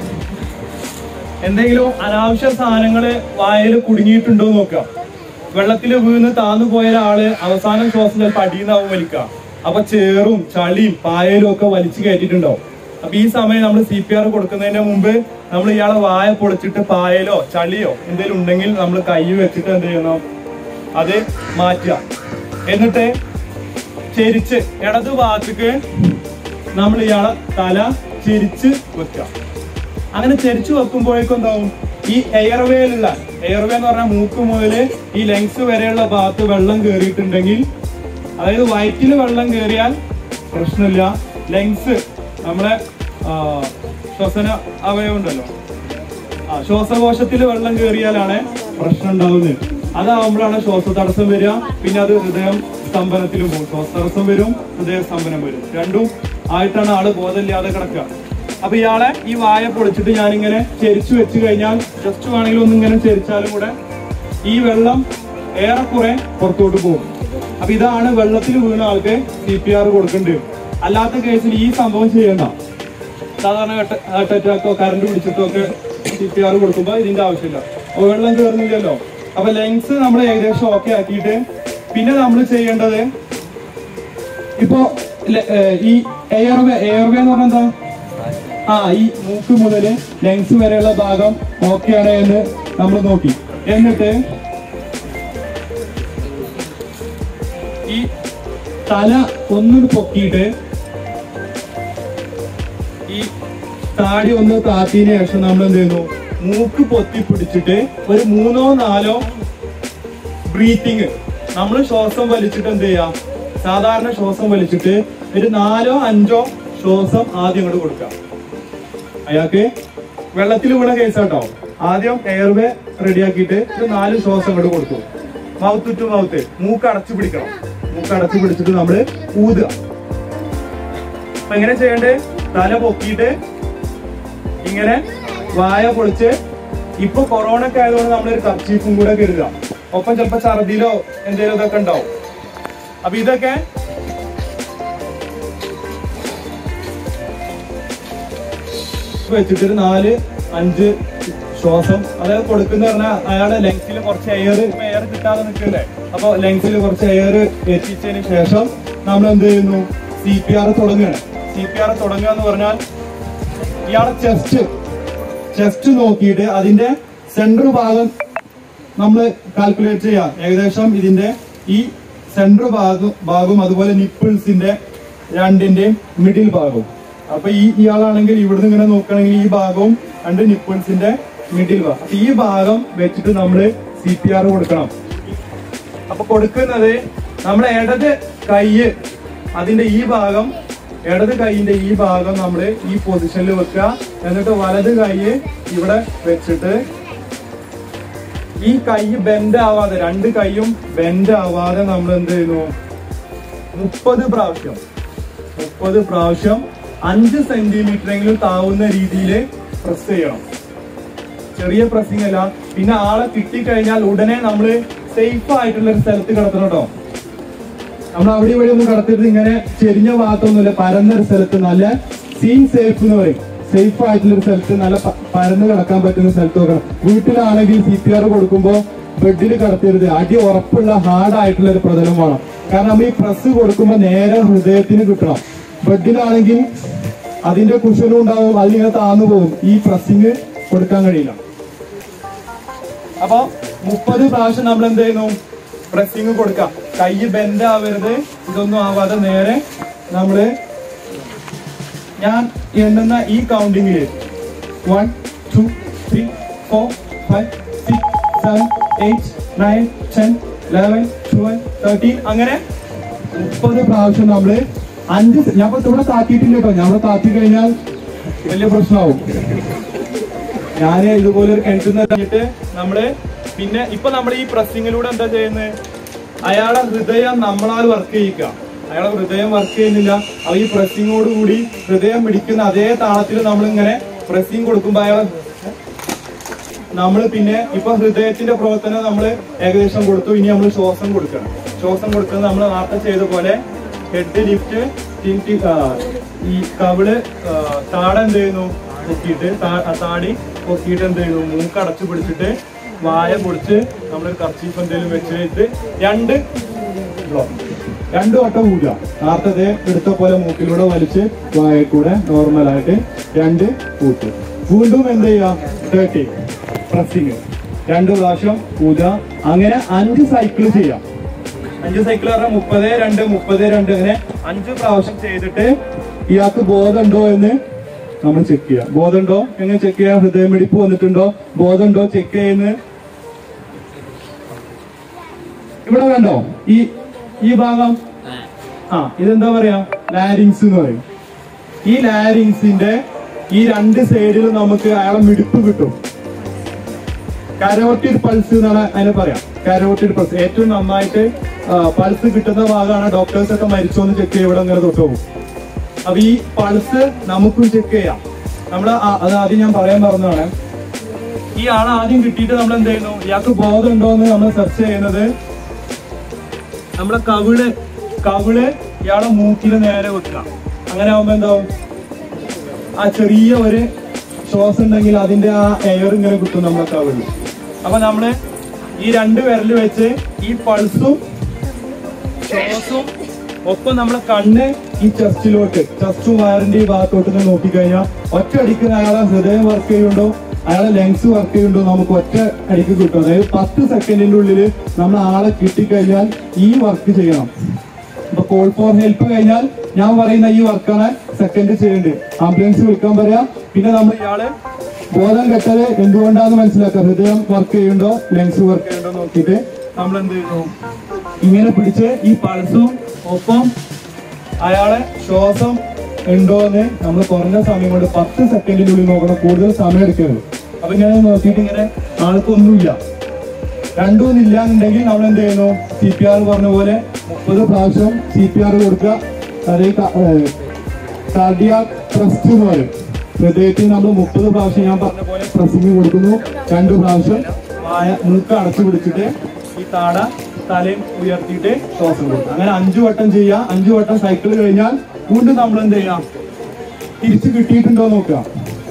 എന്തെങ്കിലും അനാവശ്യ സാധനങ്ങള് വായയിൽ കുടുങ്ങിയിട്ടുണ്ടോ എന്ന് നോക്കാം വെള്ളത്തിൽ വീണ് താന്നു പോയ ഒരാള് അവസാനം ശ്വാസം ചിലപ്പോൾ അടിയുന്നാവും വലിക്കുക അപ്പൊ ചേറും ചളിയും പായലും ഒക്കെ വലിച്ചു കയറ്റിയിട്ടുണ്ടാവും അപ്പൊ ഈ സമയം നമ്മൾ സി പി ആർ കൊടുക്കുന്നതിന് മുമ്പ് നമ്മൾ ഇയാളെ വായ പൊളിച്ചിട്ട് പായലോ ചളിയോ എന്തെങ്കിലും ഉണ്ടെങ്കിൽ നമ്മൾ കൈ വെച്ചിട്ട് എന്ത് ചെയ്യണം അത് മാറ്റുക എന്നിട്ട് ചെരിച്ച് ഇടത് ഭാഗത്തേക്ക് നമ്മൾ ഇയാളെ തല ചെരിച്ച് വെക്കുക അങ്ങനെ ചെരിച്ചു വെക്കുമ്പോഴേക്കും എന്താവും ഈ എയർവേയിലുള്ള എയർവേ എന്ന് പറഞ്ഞാൽ മൂക്ക് മുതല് ഈ ലെങ്സ് വരെയുള്ള ഭാഗത്ത് വെള്ളം കയറിയിട്ടുണ്ടെങ്കിൽ അതായത് വയറ്റിൽ വെള്ളം കയറിയാൽ പ്രശ്നമില്ല ലെങ്സ് നമ്മളെ ആ, ശ്വസന അവയവം ഉണ്ടല്ലോ ആ ശ്വാസകോശത്തിൽ വെള്ളം കയറിയാലാണ് പ്രശ്നം ഉണ്ടാവുന്നത് അതാവുമ്പോഴാണ് ശ്വാസ തടസ്സം വരിക പിന്നെ അത് ഹൃദയം സ്തംഭനത്തിലും പോകും ശ്വാസ തടസ്സം വരും ഹൃദയ സ്തംഭനം വരും രണ്ടും ആയിട്ടാണ് ആള് ബോധമില്ലാതെ കിടക്കുക അപ്പൊ ഇയാളെ ഈ വായ പൊളിച്ചിട്ട് ഞാനിങ്ങനെ ചെരിച്ചു വെച്ച് കഴിഞ്ഞാൽ ജസ്റ്റ് വേണമെങ്കിൽ ഒന്നിങ്ങനെ ചെരിച്ചാലും കൂടെ ഈ വെള്ളം ഏറെക്കുറെ പുറത്തോട്ട് പോകും അപ്പൊ ഇതാണ് വെള്ളത്തിൽ വീണ ആൾക്ക് സി പി ആർ കൊടുക്കേണ്ടി വരും അല്ലാത്ത കേസിൽ ഈ സംഭവം ചെയ്യണ്ട സാധാരണ ഹാർട്ട് അറ്റാക്കോ കറണ്ട് പിടിച്ചിട്ടോ ഒക്കെ സി പി ആർ കൊടുക്കുമ്പോൾ ഇതിന്റെ ആവശ്യമില്ല അപ്പൊ വെള്ളം കയറുന്നില്ലല്ലോ അപ്പൊ ലെങ്സ് നമ്മൾ ഏകദേശം ഓക്കെ ആക്കിയിട്ട് പിന്നെ നമ്മൾ ചെയ്യേണ്ടത് ഇപ്പോ ലെ- ഏർ ഈ എയർവേ എയർവേ എന്ന് പറഞ്ഞാൽ എന്താ ആ ഈ മൂക്ക് മുതല് ലെങ്സ് വരെയുള്ള ഭാഗം ഓക്കെ ആണ് എന്ന് നമ്മൾ നോക്കി എന്നിട്ട് ഈ തല ഒന്നും പൊക്കിയിട്ട് ഈ താടി ഒന്ന് താത്തിയതിനു ശേഷം നമ്മൾ എന്ത് ചെയ്യുന്നു മൂക്ക് പൊത്തി പിടിച്ചിട്ട് ഒരു മൂന്നോ നാലോ ബ്രീത്തിങ് നമ്മൾ ശ്വാസം വലിച്ചിട്ട് എന്ത് ചെയ്യാം സാധാരണ ശ്വാസം വലിച്ചിട്ട് ഒരു നാലോ അഞ്ചോ ശ്വാസം ആദ്യം അങ്ങോട്ട് കൊടുക്കാം അയാൾക്ക് വെള്ളത്തിൽ വീണ കേസാട്ടോ ആദ്യം എയർവേ റെഡിയാക്കിയിട്ട് ഒരു നാല് ശ്വാസം അങ്ങോട്ട് കൊടുത്തു മൗത്ത് ടു മൗത്ത് മൂക്ക് അടച്ചു പിടിക്കണം മൂക്ക് അടച്ചു പിടിച്ചിട്ട് നമ്മള് ഊതുക അപ്പൊ എങ്ങനെ ചെയ്യണ്ടേ തല പൊക്കിയിട്ട് ഇങ്ങനെ വായ പൊളിച്ച് ഇപ്പൊ കൊറോണ ഒക്കെ ആയതുകൊണ്ട് നമ്മളൊരു കർച്ചീഫും കൂടെ കരുതുക ഒപ്പം ചിലപ്പോ ഛർദിയിലോ എന്തെങ്കിലും ഇതൊക്കെ ഉണ്ടാവും അപ്പൊ ഇതൊക്കെ വെച്ചിട്ട് ഒരു നാല് അഞ്ച് ശ്വാസം അതായത് കൊടുക്കുന്ന പറഞ്ഞാൽ അയാളുടെ ലെങ്സിൽ കുറച്ച് എയർ എയർ കിട്ടാതെ നിൽക്കല്ലേ അപ്പൊ ലെങ്സിൽ കുറച്ച് എയർ എത്തിച്ചതിന് ശേഷം നമ്മൾ എന്ത് ചെയ്യുന്നു സി പി ആർ തുടങ്ങുകയാണ് സി പി ആർ തുടങ്ങുക എന്ന് പറഞ്ഞാൽ ഇയാളെ ചെസ്റ്റ് ചെസ്റ്റ് നോക്കിയിട്ട് അതിന്റെ സെൻട്രൽ ഭാഗം നമ്മൾ കാൽക്കുലേറ്റ് ചെയ്യാം ഏകദേശം ഇതിന്റെ ഈ സെൻട്രൽ ഭാഗം ഭാഗവും അതുപോലെ നിപ്പിൾസിന്റെ രണ്ടിന്റെയും മിഡിൽ ഭാഗവും അപ്പൊ ഈ ഇയാളാണെങ്കിൽ ഇവിടുന്ന് ഇങ്ങനെ നോക്കുകയാണെങ്കിൽ ഈ ഭാഗവും രണ്ട് നിപ്പിൾസിന്റെ മിഡിൽ ഭാഗം അപ്പൊ ഈ ഭാഗം വെച്ചിട്ട് നമ്മൾ സി പി ആർ കൊടുക്കണം അപ്പൊ കൊടുക്കുന്നത് നമ്മുടെ ഇടത് കൈയ്യ് അതിന്റെ ഈ ഭാഗം ഇടത് കൈയിന്റെ ഈ ഭാഗം നമ്മൾ ഈ പൊസിഷനിൽ വെക്കുക എന്നിട്ട് വലത് കൈയ്യ് ഇവിടെ വെച്ചിട്ട് ഈ കൈ ബെൻഡ് ആവാതെ രണ്ട് കൈയും ബെൻഡ് ആവാതെ നമ്മൾ എന്ത് ചെയ്യുന്നു മുപ്പത് പ്രാവശ്യം മുപ്പത് പ്രാവശ്യം അഞ്ച് സെന്റിമീറ്റർ എങ്കിലും താവുന്ന രീതിയിൽ പ്രസ് ചെയ്യണം ചെറിയ പ്രസ്സിംഗ് അല്ല പിന്നെ ആളെ കിട്ടിക്കഴിഞ്ഞാൽ ഉടനെ നമ്മൾ സേഫ് ആയിട്ടുള്ള ഒരു സ്ഥലത്ത് കിടത്തണം കേട്ടോ നമ്മൾ അവിടെ ഇവിടെ ഒന്നും കിടത്തിട്ട് ഇങ്ങനെ ചെരിഞ്ഞ ഭാഗത്തൊന്നുമില്ല പരന്ന ഒരു സ്ഥലത്ത് നല്ല സീൻ സേഫ് എന്ന് പറയും സേഫ് ആയിട്ടുള്ള ഒരു സ്ഥലത്ത് നല്ല പ- പരന്ന് കിടക്കാൻ പറ്റുന്ന സ്ഥലത്ത് നോക്കണം വീട്ടിലാണെങ്കിൽ സി പി ആർ കൊടുക്കുമ്പോൾ ബെഡിൽ കിടത്തരുത് അടി ഉറപ്പുള്ള ഹാർഡ് ആയിട്ടുള്ള ഒരു പ്രതലം വേണം കാരണം നമ്മൾ ഈ പ്രസ് കൊടുക്കുമ്പോൾ നേരെ ഹൃദയത്തിന് കിട്ടണം ബെഡിലാണെങ്കിൽ അതിന്റെ കുഷനും ഉണ്ടാവും അതിലിങ്ങനെ താന്നു പോകും ഈ പ്രസ്സിങ് കൊടുക്കാൻ കഴിയില്ല അപ്പൊ മുപ്പത് പ്രാവശ്യം നമ്മൾ എന്ത് ചെയ്യുന്നു പ്രസ്സിങ് കൊടുക്കാം കൈ ബെൻഡ് ആവരുത് ഇതൊന്നും ആവാതെ നേരെ നമ്മള് ഞാൻ എണ്ണുന്ന ഈ കൗണ്ടിങ്ങില് one two three four five six seven eight nine ten eleven twelve thirteen അങ്ങനെ മുപ്പത് പ്രാവശ്യം നമ്മള് അഞ്ച് സെ- ഞാൻ ഇപ്പൊ ഇവിടെ താത്തിയിട്ടില്ല കേട്ടോ ഞാൻ ഇവിടെ താത്തി കഴിഞ്ഞാൽ വലിയ പ്രശ്നമാവും ഞാന് ഇതുപോലെ ഒരു കിണറ്റിൽ നിന്ന് കഴിഞ്ഞിട്ട് നമ്മള് പിന്നെ ഇപ്പൊ നമ്മൾ ഈ പ്രസ്സിങ്ങിലൂടെ എന്താ ചെയ്യുന്നത് അയാളെ ഹൃദയം നമ്മളാൽ വർക്ക് ചെയ്യിക്കുക അയാളെ ഹൃദയം വർക്ക് ചെയ്യുന്നില്ല അപ്പൊ ഈ പ്രസ്സിങ്ങോട് കൂടി ഹൃദയം പിടിക്കുന്ന അതേ താളത്തിൽ നമ്മൾ ഇങ്ങനെ പ്രസ്സിങ് കൊടുക്കുമ്പോ അയാളെ നമ്മൾ പിന്നെ ഇപ്പൊ ഹൃദയത്തിന്റെ പ്രവർത്തനം നമ്മൾ ഏകദേശം കൊടുത്തു ഇനി നമ്മൾ ശ്വാസം കൊടുക്കണം ശ്വാസം കൊടുക്കുന്നത് നമ്മൾ നേരത്തെ ചെയ്ത പോലെ ഹെഡ് ലിഫ്റ്റ് ഈ കവിള് ആ, താട എന്ത് ചെയ്യുന്നു പൊക്കിയിട്ട് താ- ആ, താടി പൊക്കിയിട്ട് എന്ത് ചെയ്യുന്നു മൂക്ക് അടച്ചു പിടിച്ചിട്ട് വായ പൊടിച്ച് നമ്മൾ കർച്ചീഫ് എന്തെങ്കിലും വെച്ചിട്ട് രണ്ട് block. രണ്ട് വട്ടം ഊതുക നേരത്തെ എടുത്ത പോലെ മൂക്കിലൂടെ വലിച്ച് വായ കൂടെ നോർമൽ ആയിട്ട് രണ്ട് കൂട്ട് വീണ്ടും എന്ത് ചെയ്യുക തേർട്ടി പ്രസ്സിങ് രണ്ട് പ്രാവശ്യം ഊതുക അങ്ങനെ അഞ്ച് സൈക്കിൾ ചെയ്യാം അഞ്ച് സൈക്കിൾ പറഞ്ഞാൽ മുപ്പത് രണ്ട് മുപ്പത് രണ്ട് അങ്ങനെ അഞ്ച് പ്രാവശ്യം ചെയ്തിട്ട് ഇയാൾക്ക് ബോധമുണ്ടോ എന്ന് നമ്മൾ ചെക്ക് ചെയ്യാം ബോധമുണ്ടോ എങ്ങനെ ചെക്ക് ചെയ്യാം ഹൃദയമിടിപ്പ് വന്നിട്ടുണ്ടോ ബോധമുണ്ടോ ചെക്ക് ചെയ്യുന്നത് ഇവിടെ കണ്ടോ ഈ ഈ ഭാഗം ആ ഇതെന്താ പറയാ ലാരിങ്സ് എന്ന് പറയും ഈ ലാരിങ്സിന്റെ ഈ രണ്ട് സൈഡിലും നമുക്ക് അയാളെ മിടിപ്പ് കിട്ടും കരോട്ടിഡ് പൾസ് എന്നാണ് അതിന് പറയാം കരോട്ടിഡ് പൾസ് ഏറ്റവും നന്നായിട്ട് പൾസ് കിട്ടുന്ന ഭാഗമാണ് ഡോക്ടേഴ്സ് ഒക്കെ മരിച്ചോ എന്ന് ചെക്ക് ചെയ്യും ഇവിടെ അങ്ങനെ തൊട്ട് പോകും അപ്പൊ ഈ പൾസ് നമുക്കും ചെക്ക് ചെയ്യാം നമ്മൾ അത് ആദ്യം ഞാൻ പറയാൻ പറഞ്ഞതാണ് ഈ ആളെ ആദ്യം കിട്ടിയിട്ട് നമ്മൾ എന്ത് ചെയ്യുന്നു ഇയാൾക്ക് ബോധം ഉണ്ടോ എന്ന് നമ്മൾ സെർച്ച് ചെയ്യുന്നത് നമ്മളെ കവിള് കവിള് ഇയാളെ മൂക്കില് നേരെ വെക്കുക അങ്ങനെ ആവുമ്പോ എന്താവും ആ ചെറിയ ഒരു ശ്വാസം ഉണ്ടെങ്കിൽ അതിന്റെ ആ എയർ ഇങ്ങനെ കിട്ടും നമ്മളെ കവിളിൽ അപ്പൊ നമ്മള് ഈ രണ്ട് വിരല് വെച്ച് ഈ പൾസും ശ്വാസവും ഒപ്പം നമ്മളെ കണ്ണ് ഈ ചെസ്റ്റിലോട്ട് ചെസ്റ്റും വയറിന്റെ ഈ ഭാഗത്തോട്ട് ഇങ്ങനെ നോക്കിക്കഴിഞ്ഞാൽ ഒറ്റ അടിക്കുന്ന അയാളെ ഹൃദയം വർക്ക് ചെയ്യുന്നുണ്ടോ അയാളെ ലങ്സ് വർക്ക് ചെയ്യുന്നുണ്ടോ നമുക്ക് ഒറ്റ അടിക്ക് കിട്ടും അതായത് പത്ത് സെക്കൻഡിന്റെ ഉള്ളിൽ നമ്മൾ ആളെ കിട്ടിക്കഴിഞ്ഞാൽ ഈ വർക്ക് ചെയ്യണം ഇപ്പൊ കോൾ ഫോർ ഹെൽപ്പ് കഴിഞ്ഞാൽ ഞാൻ പറയുന്ന ഈ വർക്കാണ് സെക്കൻഡ് ചെയ്യേണ്ടത് ആംബുലൻസ് വിളിക്കാൻ പറയാം പിന്നെ നമ്മൾ ഇയാള് ബോധം കെട്ടത് എന്തുകൊണ്ടാന്ന് മനസ്സിലാക്കുക ഹൃദയം വർക്ക് ചെയ്യുന്നുണ്ടോ ലങ്സ് വർക്ക് ചെയ്യുന്നുണ്ടോ നോക്കിയിട്ട് നമ്മൾ എന്ത് ചെയ്യുന്നു ഇങ്ങനെ പിടിച്ച് ഈ പൾസും ഒപ്പം അയാളെ ശ്വാസം ഉണ്ടോ എന്ന് നമ്മൾ കുറഞ്ഞ സമയം കൊണ്ട് പത്ത് സെക്കൻഡിനുള്ളിൽ നോക്കണം കൂടുതൽ സമയം എടുക്കരുത് അപ്പൊ ഇങ്ങനെ നോക്കിയിട്ട് ഇങ്ങനെ ആൾക്കൊന്നുമില്ല രണ്ടും ഇല്ല എന്നുണ്ടെങ്കിൽ നമ്മൾ എന്ത് ചെയ്യുന്നു സി പി ആർ പറഞ്ഞ പോലെ മുപ്പത് പ്രാവശ്യം സി പി ആർ കൊടുക്കുക അതായത് കാർഡിയാക് ട്രസ്റ്റ് എന്ന് പറയും ഹൃദയത്തിൽ നമ്മൾ മുപ്പത് പ്രാവശ്യം ഞാൻ പറഞ്ഞ പോലെ പ്രസിംഗ് കൊടുക്കുന്നു രണ്ട് പ്രാവശ്യം വായ മൂക്ക് അടച്ചു പിടിച്ചിട്ട് ഈ താട തലയും ഉയർത്തിയിട്ട് ശ്വാസം കൊടുക്കുക അങ്ങനെ അഞ്ചു വട്ടം ചെയ്യുക അഞ്ചു വട്ടം സൈക്കിൾ കഴിഞ്ഞാൽ വീണ്ടും നമ്മൾ എന്ത് ചെയ്യാം തിരിച്ചു കിട്ടിയിട്ടുണ്ടോ നോക്കുക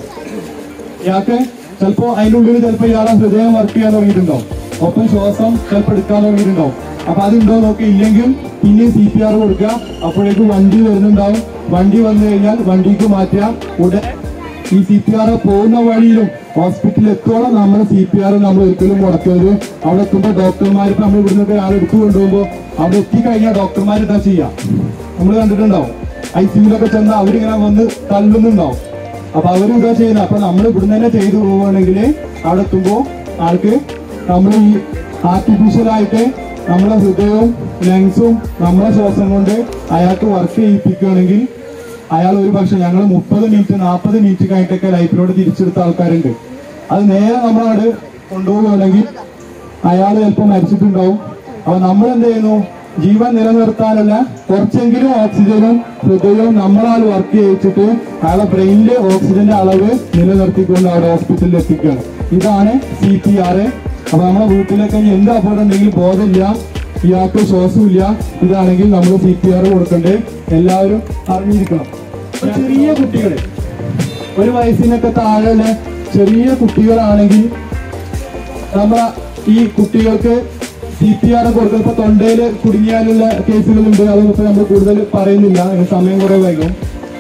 ഇയാൾക്ക് ചിലപ്പോ അതിന്റെ ഉള്ളിൽ ചിലപ്പോ ഇയാളെ ഹൃദയം വർക്ക് ചെയ്യാൻ തുടങ്ങിയിട്ടുണ്ടാവും ഒപ്പം ശ്വാസം ചിലപ്പോൾ എടുക്കാൻ തുടങ്ങിയിട്ടുണ്ടാവും അപ്പൊ അതുണ്ടോ നോക്കി ഇല്ലെങ്കിൽ പിന്നെ സി പി ആർ കൊടുക്കുക അപ്പോഴേക്ക് വണ്ടി വരുന്നുണ്ടാവും വണ്ടി വന്നു കഴിഞ്ഞാൽ വണ്ടിക്ക് മാറ്റുക ഉടനെ ഈ സി പി ആർ പോകുന്ന വഴിയിലും ഹോസ്പിറ്റലിൽ എത്തോളം നമ്മൾ സി പി ആർ നമ്മൾ ഒരിക്കലും മുടക്കരുത് അവിടെ എത്തുമ്പോൾ ഡോക്ടർമാർ ഇപ്പൊ നമ്മൾ ഇവിടുന്നൊക്കെ ആൾ എടുത്തു കൊണ്ടുപോകുമ്പോൾ അവിടെ എത്തിക്കഴിഞ്ഞാൽ ഡോക്ടർമാർ എന്താ ചെയ്യാം നമ്മൾ കണ്ടിട്ടുണ്ടാവും ഐ സിയുലൊക്കെ ചെന്ന് അവരിങ്ങനെ വന്ന് തള്ളുന്നുണ്ടാവും അപ്പൊ അവരും ഇതാ ചെയ്യുന്നത് അപ്പൊ നമ്മൾ ഇവിടുന്ന് തന്നെ ചെയ്തു പോവുകയാണെങ്കിൽ അവിടെ എത്തുമ്പോ ആൾക്ക് നമ്മൾ ഈ ആർട്ടിഫിഷ്യൽ ആയിട്ട് നമ്മളെ ഹൃദയവും ലങ്സും നമ്മളെ ശ്വാസം കൊണ്ട് അയാൾക്ക് വർക്ക് ചെയ്യിപ്പിക്കുകയാണെങ്കിൽ അയാൾ ഒരു പക്ഷെ ഞങ്ങൾ മുപ്പത് മിനിറ്റ് നാൽപ്പത് മിനിറ്റ് കഴിഞ്ഞിട്ടൊക്കെ ലൈഫിലോട്ട് തിരിച്ചെടുത്ത ആൾക്കാരുണ്ട് അത് നേരെ നമ്മളവിടെ കൊണ്ടുപോവുകയാണെങ്കിൽ അയാൾ ചിലപ്പോൾ മരിച്ചിട്ടുണ്ടാവും അപ്പൊ നമ്മൾ എന്ത് ചെയ്യുന്നു ജീവൻ നിലനിർത്താനല്ല കുറച്ചെങ്കിലും ഓക്സിജനും ഹൃദയവും നമ്മളാൽ വർക്ക് ചെയ്യിച്ചിട്ട് അയാളെ ബ്രെയിനിലെ ഓക്സിജന്റെ അളവ് നിലനിർത്തിക്കൊണ്ട് അവിടെ ഹോസ്പിറ്റലിൽ എത്തിക്കുകയാണ് ഇതാണ് സി പി ആർ അപ്പൊ നമ്മുടെ വീട്ടിലൊക്കെ ഇനി എന്ത് അപകടം ഉണ്ടെങ്കിലും ബോധമില്ല ഇയാൾക്ക് ശ്വാസമില്ല ഇതാണെങ്കിൽ നമ്മൾ സി പി ആർ കൊടുക്കണ്ടേ എല്ലാവരും അറിഞ്ഞിരിക്കണം ഇപ്പൊ ചെറിയ കുട്ടികള് ഒരു വയസ്സിനൊക്കെ താഴെയുള്ള ചെറിയ കുട്ടികളാണെങ്കിൽ നമ്മളെ ഈ കുട്ടികൾക്ക് സി പി ആർ കൊടുക്കുന്ന ഇപ്പൊ തൊണ്ടയിൽ കുടുങ്ങിയാലുള്ള കേസുകളുണ്ട് അതൊന്നും ഇപ്പൊ നമ്മൾ കൂടുതൽ പറയുന്നില്ല അതിന് സമയം കുറെ വൈകും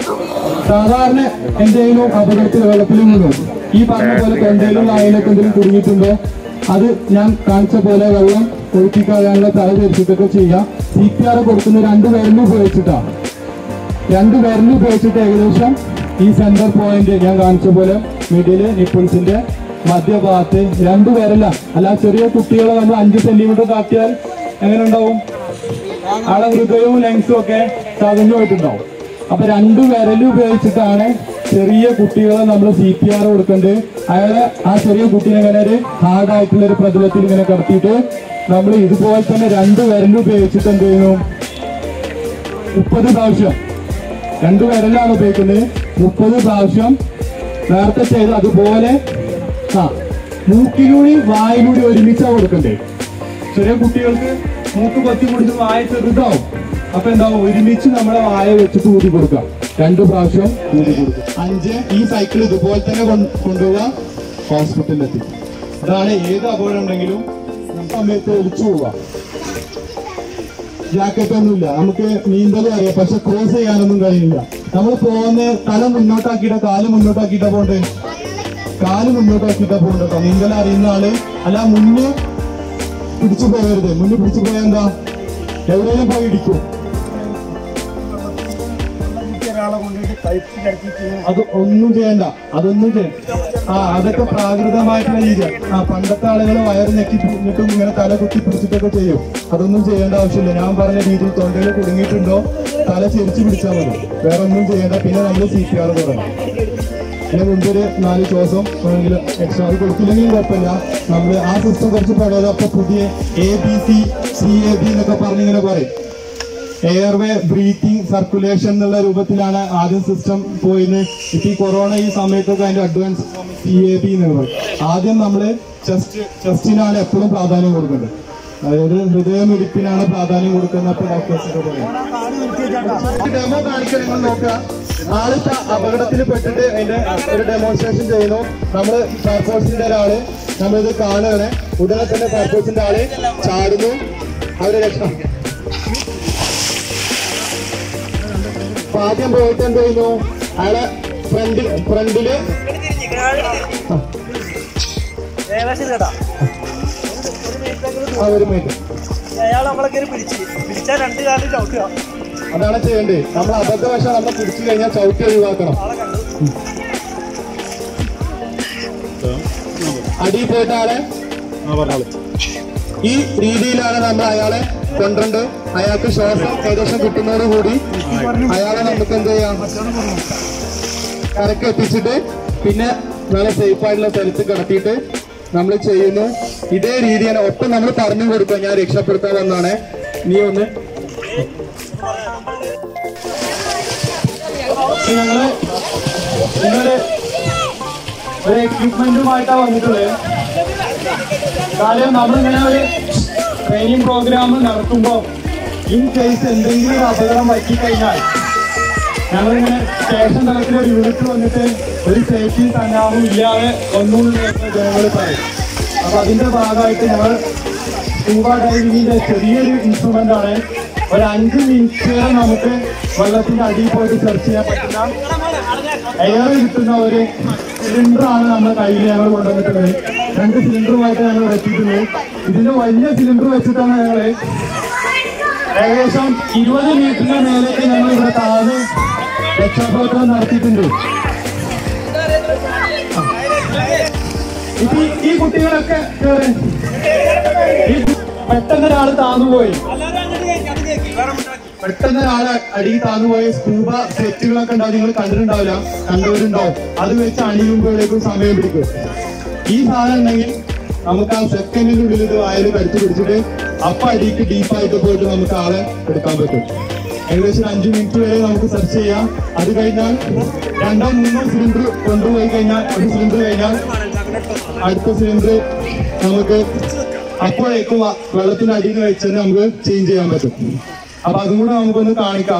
സാധാരണ എന്തെങ്കിലും അപകടത്തിൽ വെള്ളത്തിൽ വീണു ഈ പറഞ്ഞ പോലെ തൊണ്ടയിലും വായിലൊക്കെ എന്തെങ്കിലും കുടുങ്ങിയിട്ടുണ്ടോ അത് ഞാൻ കാണിച്ച പോലെ വെള്ളം ഒഴിപ്പിക്കാനുള്ള തല ധരിച്ചിട്ടൊക്കെ ചെയ്യാം സി പി ആർ കൊടുക്കുന്ന രണ്ട് വിരലും ഉപയോഗിച്ചിട്ടാണ് രണ്ട് വിരലും ഉപയോഗിച്ചിട്ട് ഏകദേശം ഈ സെന്റർ പോയിന്റ് ഞാൻ കാണിച്ച പോലെ മിഡില് നിപ്പിൾസിന്റെ മധ്യഭാഗത്ത് രണ്ട് വിരല അല്ല ചെറിയ കുട്ടികളെ നമ്മൾ അഞ്ച് സെന്റിമീറ്റർ കാട്ടിയാൽ എങ്ങനെ ഉണ്ടാവും ആളെ ഹൃദയവും ലങ്സും ഒക്കെ തകഞ്ഞു പോയിട്ടുണ്ടാവും അപ്പൊ രണ്ട് വിരൽ ഉപയോഗിച്ചിട്ടാണ് ചെറിയ കുട്ടികളെ നമ്മൾ സി പി ആർ കൊടുക്കേണ്ടത് അയാളെ ആ ചെറിയ കുട്ടീനെ ഇങ്ങനെ ഒരു ഹാർഡ് ആയിട്ടുള്ള ഒരു പ്രതലത്തിൽ ഇങ്ങനെ കിടത്തിയിട്ട് നമ്മൾ ഇതുപോലെ തന്നെ രണ്ട് വിരൽ ഉപയോഗിച്ചിട്ട് എന്ത് ചെയ്യുന്നു മുപ്പത് പ്രാവശ്യം രണ്ട് വിരലാണ് ഉപയോഗിക്കുന്നത് മുപ്പത് പ്രാവശ്യം നേരത്തെ ചെയ്ത് അതുപോലെ ആ മൂക്കിലൂടി വായിലൂടി ഒരുമിച്ചാ കൊടുക്കണ്ടേ ചെറിയ കുട്ടികൾക്ക് മൂക്ക് കൊത്തി പിടിച്ച് വായ ചെറുതാവും അപ്പൊ എന്താവും ഒരുമിച്ച് നമ്മളെ വായ വെച്ചിട്ട് ഊതി കൊടുക്കാം രണ്ട് പ്രാവശ്യം ഊതി കൊടുക്കുക അഞ്ച് ഈ സൈക്കിൾ ഇതുപോലെ തന്നെ കൊണ്ട് കൊണ്ടുപോവുക ഹോസ്പിറ്റലിലെത്തി അതാണ് ഏത് അപകടം ഉണ്ടെങ്കിലും സമയത്ത് ഒളിച്ചു പോവുക ജാക്കറ്റ് ഒന്നുമില്ല നമുക്ക് നീന്തലും അറിയാം പക്ഷെ ക്രോസ് ചെയ്യാനൊന്നും കഴിയില്ല നമ്മൾ പോകുന്ന തല മുന്നോട്ടാക്കിയിട്ട കാല് മുന്നോട്ടാക്കിയിട്ട പോണ്ട് കാല് മുന്നോട്ടാക്കിയിട്ട പോണ്ട് കേട്ടോ നീന്തൽ അറിയുന്ന ആള് അല്ല മുന്നേ പിടിച്ചു പോകരുത് മുന്നിൽ പിടിച്ചു പോയാൽ എന്താ എവിടെയും പോയി ഇടിക്കും ഒരാളെ കൊണ്ടിട്ട് കഴുത്ത് കടത്തിട്ട് അത് ഒന്നും ചെയ്യണ്ട അതൊന്നും ചെയ്യണ്ട ആ അതൊക്കെ പ്രാകൃതമായിട്ടുള്ള രീതി ആ പണ്ടത്തെ ആളുകൾ വയറ് ഞെക്കി പിടിച്ചിട്ടും ഇങ്ങനെ തല കുത്തി പിടിച്ചിട്ടൊക്കെ ചെയ്യും അതൊന്നും ചെയ്യേണ്ട ആവശ്യമില്ല ഞാൻ പറഞ്ഞ രീതിയിൽ തൊണ്ടയിൽ കുടുങ്ങിയിട്ടുണ്ടോ തല ചെരിച്ച് പിടിച്ചാൽ മതി വേറെ ഒന്നും ചെയ്യേണ്ട പിന്നെ നമ്മൾ സി പി ആർ തുടങ്ങും പിന്നെ മുമ്പൊരു നാല് ശ്വാസം ആണെങ്കിലും എക്സ്ട്രാ അത് കൊടുത്തില്ലെങ്കിലും കുഴപ്പമില്ല നമ്മൾ ആ സിസ്റ്റം കുറച്ച് പഴയത് അപ്പൊ പുതിയ A B C C A B എന്നൊക്കെ പറഞ്ഞിങ്ങനെ പറയും എയർവേ ബ്രീത്തിങ് സർക്കുലേഷൻ എന്നുള്ള രൂപത്തിലാണ് ആദ്യം സിസ്റ്റം പോയിന്ന് ഇപ്പൊ ഈ കൊറോണ ഈ സമയത്തൊക്കെ അതിന്റെ അഡ്വാൻസ് സി എ ബി എന്ന് പറയും ആദ്യം നമ്മള് ചെസ്റ്റ് ചെസ്റ്റിനാണ് എപ്പോഴും പ്രാധാന്യം കൊടുക്കുന്നത് അതായത് ഹൃദയമിടിപ്പിനാണ് പ്രാധാന്യം കൊടുക്കുന്നത് അപ്പൊ ഡോക്ടേഴ്സൊക്കെ പറയും ഡെമോ കാണിക്കാൻ നിങ്ങൾ നോക്കുക ആളിപ്പോ അപകടത്തിൽ പെട്ടിട്ട് അതിന്റെ ഒരു ഡെമോൺസ്ട്രേഷൻ ചെയ്യുന്നു നമ്മള് ഫയർഫോഴ്സിന്റെ ഒരാള് നമ്മളിത് കാണുകയാണ് ഉടനെ തന്നെ ഫയർഫോഴ്സിന്റെ ആള് ചാടുന്നു അവരെ രക്ഷ അപ്പൊ ആദ്യം പോയിട്ട് എന്ത് ചെയ്യുന്നു അയാളെ ഫ്രണ്ട് ഫ്രണ്ടില് ഏകദേശം കേട്ടാ ആ ഒരു മിനിറ്റ് അയാൾ നമ്മളെ കയറി പിടിച്ച് പിടിച്ചാൽ രണ്ട് കാലം ചവിട്ടുക അതാണ് ചെയ്യേണ്ടത് നമ്മൾ അബദ്ധവശം നമ്മൾ പിടിച്ചു കഴിഞ്ഞാൽ ചവിട്ടി ഒഴിവാക്കണം ആളെ കണ്ടു അടിയിൽ പോയിട്ട് ആളെ ഈ രീതിയിലാണ് നമ്മൾ അയാളെ കൊണ്ടുണ്ട് അയാൾക്ക് ശ്വാസം ഏകദേശം കിട്ടുന്നതോട് കൂടി അയാളെ നമുക്ക് എന്ത് ചെയ്യാം കരക്ക് എത്തിച്ചിട്ട് പിന്നെ നല്ല സേഫ് ആയിട്ടുള്ള സ്ഥലത്ത് കിടത്തിയിട്ട് നമ്മൾ ചെയ്യുന്നു ഇതേ രീതിയാണ് ഒപ്പം നമ്മൾ പറഞ്ഞു കൊടുക്കുക ഞാൻ രക്ഷപ്പെടുത്താൻ വന്നാണ് നീ ഒന്ന് ഞങ്ങള് നിങ്ങള് ഒരു എക്വിപ്മെന്റുമായിട്ടാണ് വന്നിട്ടുള്ളത് കാര്യം നമ്മളിങ്ങനെ ഒരു ട്രെയിനിങ് പ്രോഗ്രാം നടത്തുമ്പോൾ ഇൻ കേസ് എന്തെങ്കിലും ഒരു അപകടം പറ്റിക്കഴിഞ്ഞാൽ ഞങ്ങളിങ്ങനെ സ്റ്റേഷൻ തലത്തിൽ ഒരു യൂണിറ്റ് വന്നിട്ട് ഒരു സേഫ്റ്റി സന്നാഹവും ഇല്ലാതെ ഒന്നും ജനങ്ങൾ പറയും അപ്പൊ അതിന്റെ ഭാഗമായിട്ട് ഞങ്ങൾ സ്കൂബ ഡൈവിങ്ങിന്റെ ചെറിയൊരു ഇൻസ്ട്രുമെന്റ് ആണ് ഒരു അഞ്ച് മിനിറ്റ് വരെ നമുക്ക് വെള്ളത്തിന്റെ അടിയിൽ പോയിട്ട് സെർച്ച് ചെയ്യാൻ പറ്റുന്ന എയർ കിട്ടുന്ന ഒരു സിലിണ്ടർ ആണ് നമ്മുടെ കയ്യിൽ ഞങ്ങൾ കൊണ്ടുവന്നിട്ടുള്ളത് രണ്ട് സിലിണ്ടറുമായിട്ട് ഞങ്ങൾ എത്തിയിട്ടുള്ളത് ഇതിന്റെ വലിയ സിലിണ്ടർ വെച്ചിട്ടാണ് ഞങ്ങള് ഏകദേശം ഇരുപത് മീറ്ററിന് മേലേക്ക് ഞങ്ങൾ ഇവിടെ താഴെ രക്ഷാപ്രവർത്തനം നടത്തിയിട്ടുണ്ട് ഇപ്പൊ ഈ- ഈ കുട്ടികളൊക്കെ കേറ്. ഈ പെട്ടെന്ന് ഒരാൾ താന്നുപോയി പെട്ടെന്ന് ഒരാളെ അടിയിൽ താന്നുപോയ സ്കൂബ സെറ്റുകളൊക്കെ ഉണ്ടാവും നിങ്ങൾ കണ്ടിട്ടുണ്ടാവില്ല കണ്ടവരുണ്ടാവും അത് വെച്ച് അണിയുമ്പോഴേക്കും സമയം പിടിക്കും ഈ സാധനം ഉണ്ടെങ്കിൽ നമുക്ക് ആ സെക്കൻഡിനുള്ളിൽ ഇത് വായിൽ കടിച്ചു പിടിച്ചിട്ട് അപ്പ അടിക്ക് ഡീപ്പായിട്ട് പോയിട്ട് നമുക്ക് ആളെ എടുക്കാൻ പറ്റും ഏകദേശം ഒരു അഞ്ചു മിനിറ്റ് വരെ നമുക്ക് സെർച്ച് ചെയ്യാം അത് കഴിഞ്ഞാൽ രണ്ടോ മൂന്നോ സിലിണ്ടർ കൊണ്ടുപോയി കഴിഞ്ഞാൽ ഒരു സിലിണ്ടർ കഴിഞ്ഞാൽ അടുത്ത സിലിണ്ടർ നമുക്ക് അപ്പോഴേക്കും വ- വെള്ളത്തിനടിയിൽ വെച്ച് നമുക്ക് ചേഞ്ച് ചെയ്യാൻ പറ്റും അപ്പൊ അതും കൂടെ നമുക്കൊന്ന് കാണിക്കാം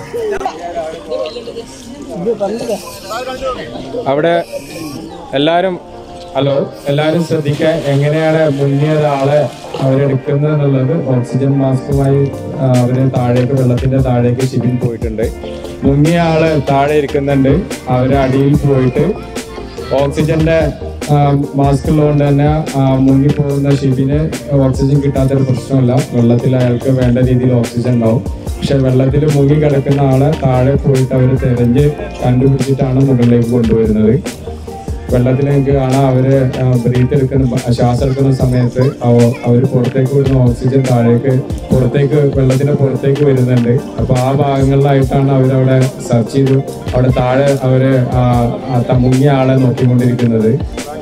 അവിടെ എല്ലാരും ഹലോ എല്ലാരും ശ്രദ്ധിക്കാൻ എങ്ങനെയാണ് മുന്നിയ ഒരാളെ അവരെടുക്കുന്നത് എന്നുള്ളത് ഓക്സിജൻ മാസ്കുമായി ആ, അവര് താഴേക്ക് വെള്ളത്തിന്റെ താഴേക്ക് ഷിബിൻ പോയിട്ടുണ്ട് മുങ്ങിയ ആള് താഴെ ഇരിക്കുന്നുണ്ട് അവര് അടിയിൽ പോയിട്ട് ഓക്സിജന്റെ മാസ്ക് ഉള്ളതുകൊണ്ട് തന്നെ ആ, മുങ്ങിപ്പോകുന്ന ഷിബിന് ഓക്സിജൻ കിട്ടാത്തൊരു പ്രശ്നമില്ല വെള്ളത്തിൽ അയാൾക്ക് വേണ്ട രീതിയിൽ ഓക്സിജൻ ഉണ്ടാവും പക്ഷെ വെള്ളത്തിൽ മുങ്ങി കിടക്കുന്ന ആളെ താഴെ പോയിട്ട് അവർ തെരഞ്ഞ് കണ്ടുപിടിച്ചിട്ടാണ് മുകളിലേക്ക് കൊണ്ടുവരുന്നത് വെള്ളത്തിൽ എനിക്ക് കാണാം അവര് ബ്രീത്ത് എടുക്കുന്ന ബ- ശ്വാസം എടുക്കുന്ന സമയത്ത് അവർ പുറത്തേക്ക് വിടുന്ന ഓക്സിജൻ താഴേക്ക് പുറത്തേക്ക് വെള്ളത്തിന്റെ പുറത്തേക്ക് വരുന്നുണ്ട് അപ്പൊ ആ ഭാഗങ്ങളിലായിട്ടാണ് അവരവിടെ സെർച്ച് ചെയ്തു അവിടെ താഴെ അവര് ആ, ആ ത- മുങ്ങിയ ആളെ നോക്കിക്കൊണ്ടിരിക്കുന്നത്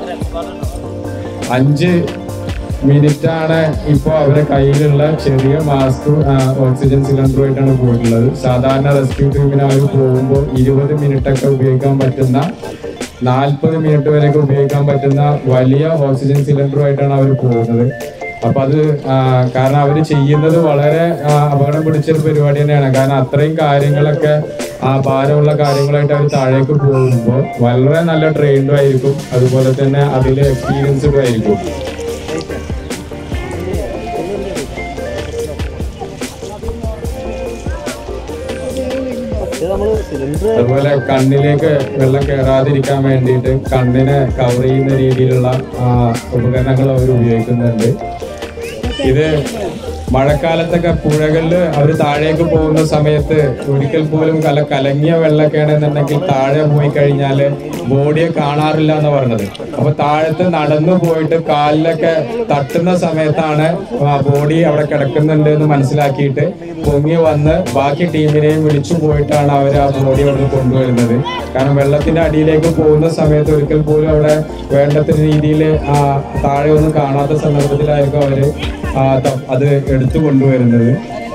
അഞ്ച് മിനിറ്റ് ആണ് ഇപ്പോൾ അവരെ കയ്യിലുള്ള ചെറിയ മാസ്ക് ഓക്സിജൻ സിലിണ്ടറുമായിട്ടാണ് പോയിട്ടുള്ളത് സാധാരണ റെസ്ക്യൂ ടീമിന് അവർ പോകുമ്പോൾ ഇരുപത് മിനിറ്റ് ഒക്കെ ഉപയോഗിക്കാൻ പറ്റുന്ന നാൽപ്പത് മിനിറ്റ് വരെയൊക്കെ ഉപയോഗിക്കാൻ പറ്റുന്ന വലിയ ഓക്സിജൻ സിലിണ്ടറുമായിട്ടാണ് അവർ പോകുന്നത് അപ്പൊ അത് ആ, കാരണം അവർ ചെയ്യുന്നത് വളരെ ആ, അപകടം പിടിച്ചൊരു പരിപാടി തന്നെയാണ് കാരണം അത്രയും കാര്യങ്ങളൊക്കെ ആ ഭാരമുള്ള കാര്യങ്ങളായിട്ട് അവർ താഴേക്ക് പോകുമ്പോൾ വളരെ നല്ല ട്രെയിൻഡും ആയിരിക്കും അതുപോലെ തന്നെ അതിൽ എക്സ്പീരിയൻസ്ഡും ആയിരിക്കും ഇത് നമ്മള് സിലിണ്ടർ അതുപോലെ കണ്ണിലേക്ക് വെള്ളം കയറാതിരിക്കാൻ വേണ്ടിയിട്ട് കണ്ണിനെ കവർ ചെയ്യുന്ന രീതിയിലുള്ള ആ, ഉപകരണങ്ങൾ അവർ ഉപയോഗിക്കുന്നുണ്ട് ഇത് മഴക്കാലത്തൊക്കെ പുഴകളിൽ അവർ താഴേക്ക് പോകുന്ന സമയത്ത് ഒരിക്കൽ പോലും കല കലങ്ങിയ വെള്ളമൊക്കെ ആണെന്നുണ്ടെങ്കിൽ താഴെ പോയി കഴിഞ്ഞാൽ ബോഡിയെ കാണാറില്ല എന്ന് പറഞ്ഞത് അപ്പൊ താഴത്ത് നടന്നു പോയിട്ട് കാലിലൊക്കെ തട്ടുന്ന സമയത്താണ് ആ ബോഡി അവിടെ കിടക്കുന്നുണ്ട് എന്ന് മനസ്സിലാക്കിയിട്ട് പൊങ്ങി വന്ന് ബാക്കി ടീമിനെയും വിളിച്ചു പോയിട്ടാണ് അവർ ആ ബോഡി അവിടെ കൊണ്ടുവരുന്നത് കാരണം വെള്ളത്തിന്റെ അടിയിലേക്ക് പോകുന്ന സമയത്ത് ഒരിക്കൽ പോലും അവിടെ വേണ്ടത്ര രീതിയിൽ താഴെ ഒന്നും കാണാത്ത സന്ദർഭത്തിലായിരിക്കും അവര് ആ, ത- അത് എടുത്തു കൊണ്ടുവരുന്നത്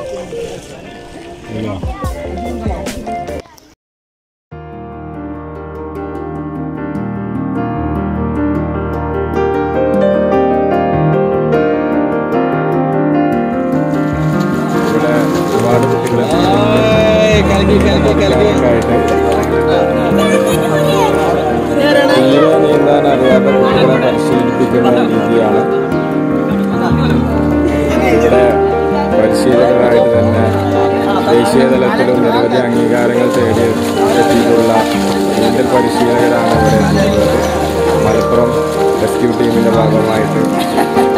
ഇവിടെ ഒരുപാട് കുട്ടികൾ തീരെ നീന്താൻ അറിയാത്ത കുട്ടികളെ പരിശീലിപ്പിക്കുന്ന രീതിയാണ് ഇവിടെ പരിശീലകരായിട്ട് തന്നെ ദേശീയ തലത്തിലും നിരവധി അംഗീകാരങ്ങൾ തേടി എത്തിയിട്ടുള്ള നീന്തൽ പരിശീലകരാണ് ഇവിടെ എത്തിയിട്ടുള്ളത് മലപ്പുറം റെസ്ക്യൂ ടീമിന്റെ ഭാഗമായിട്ട്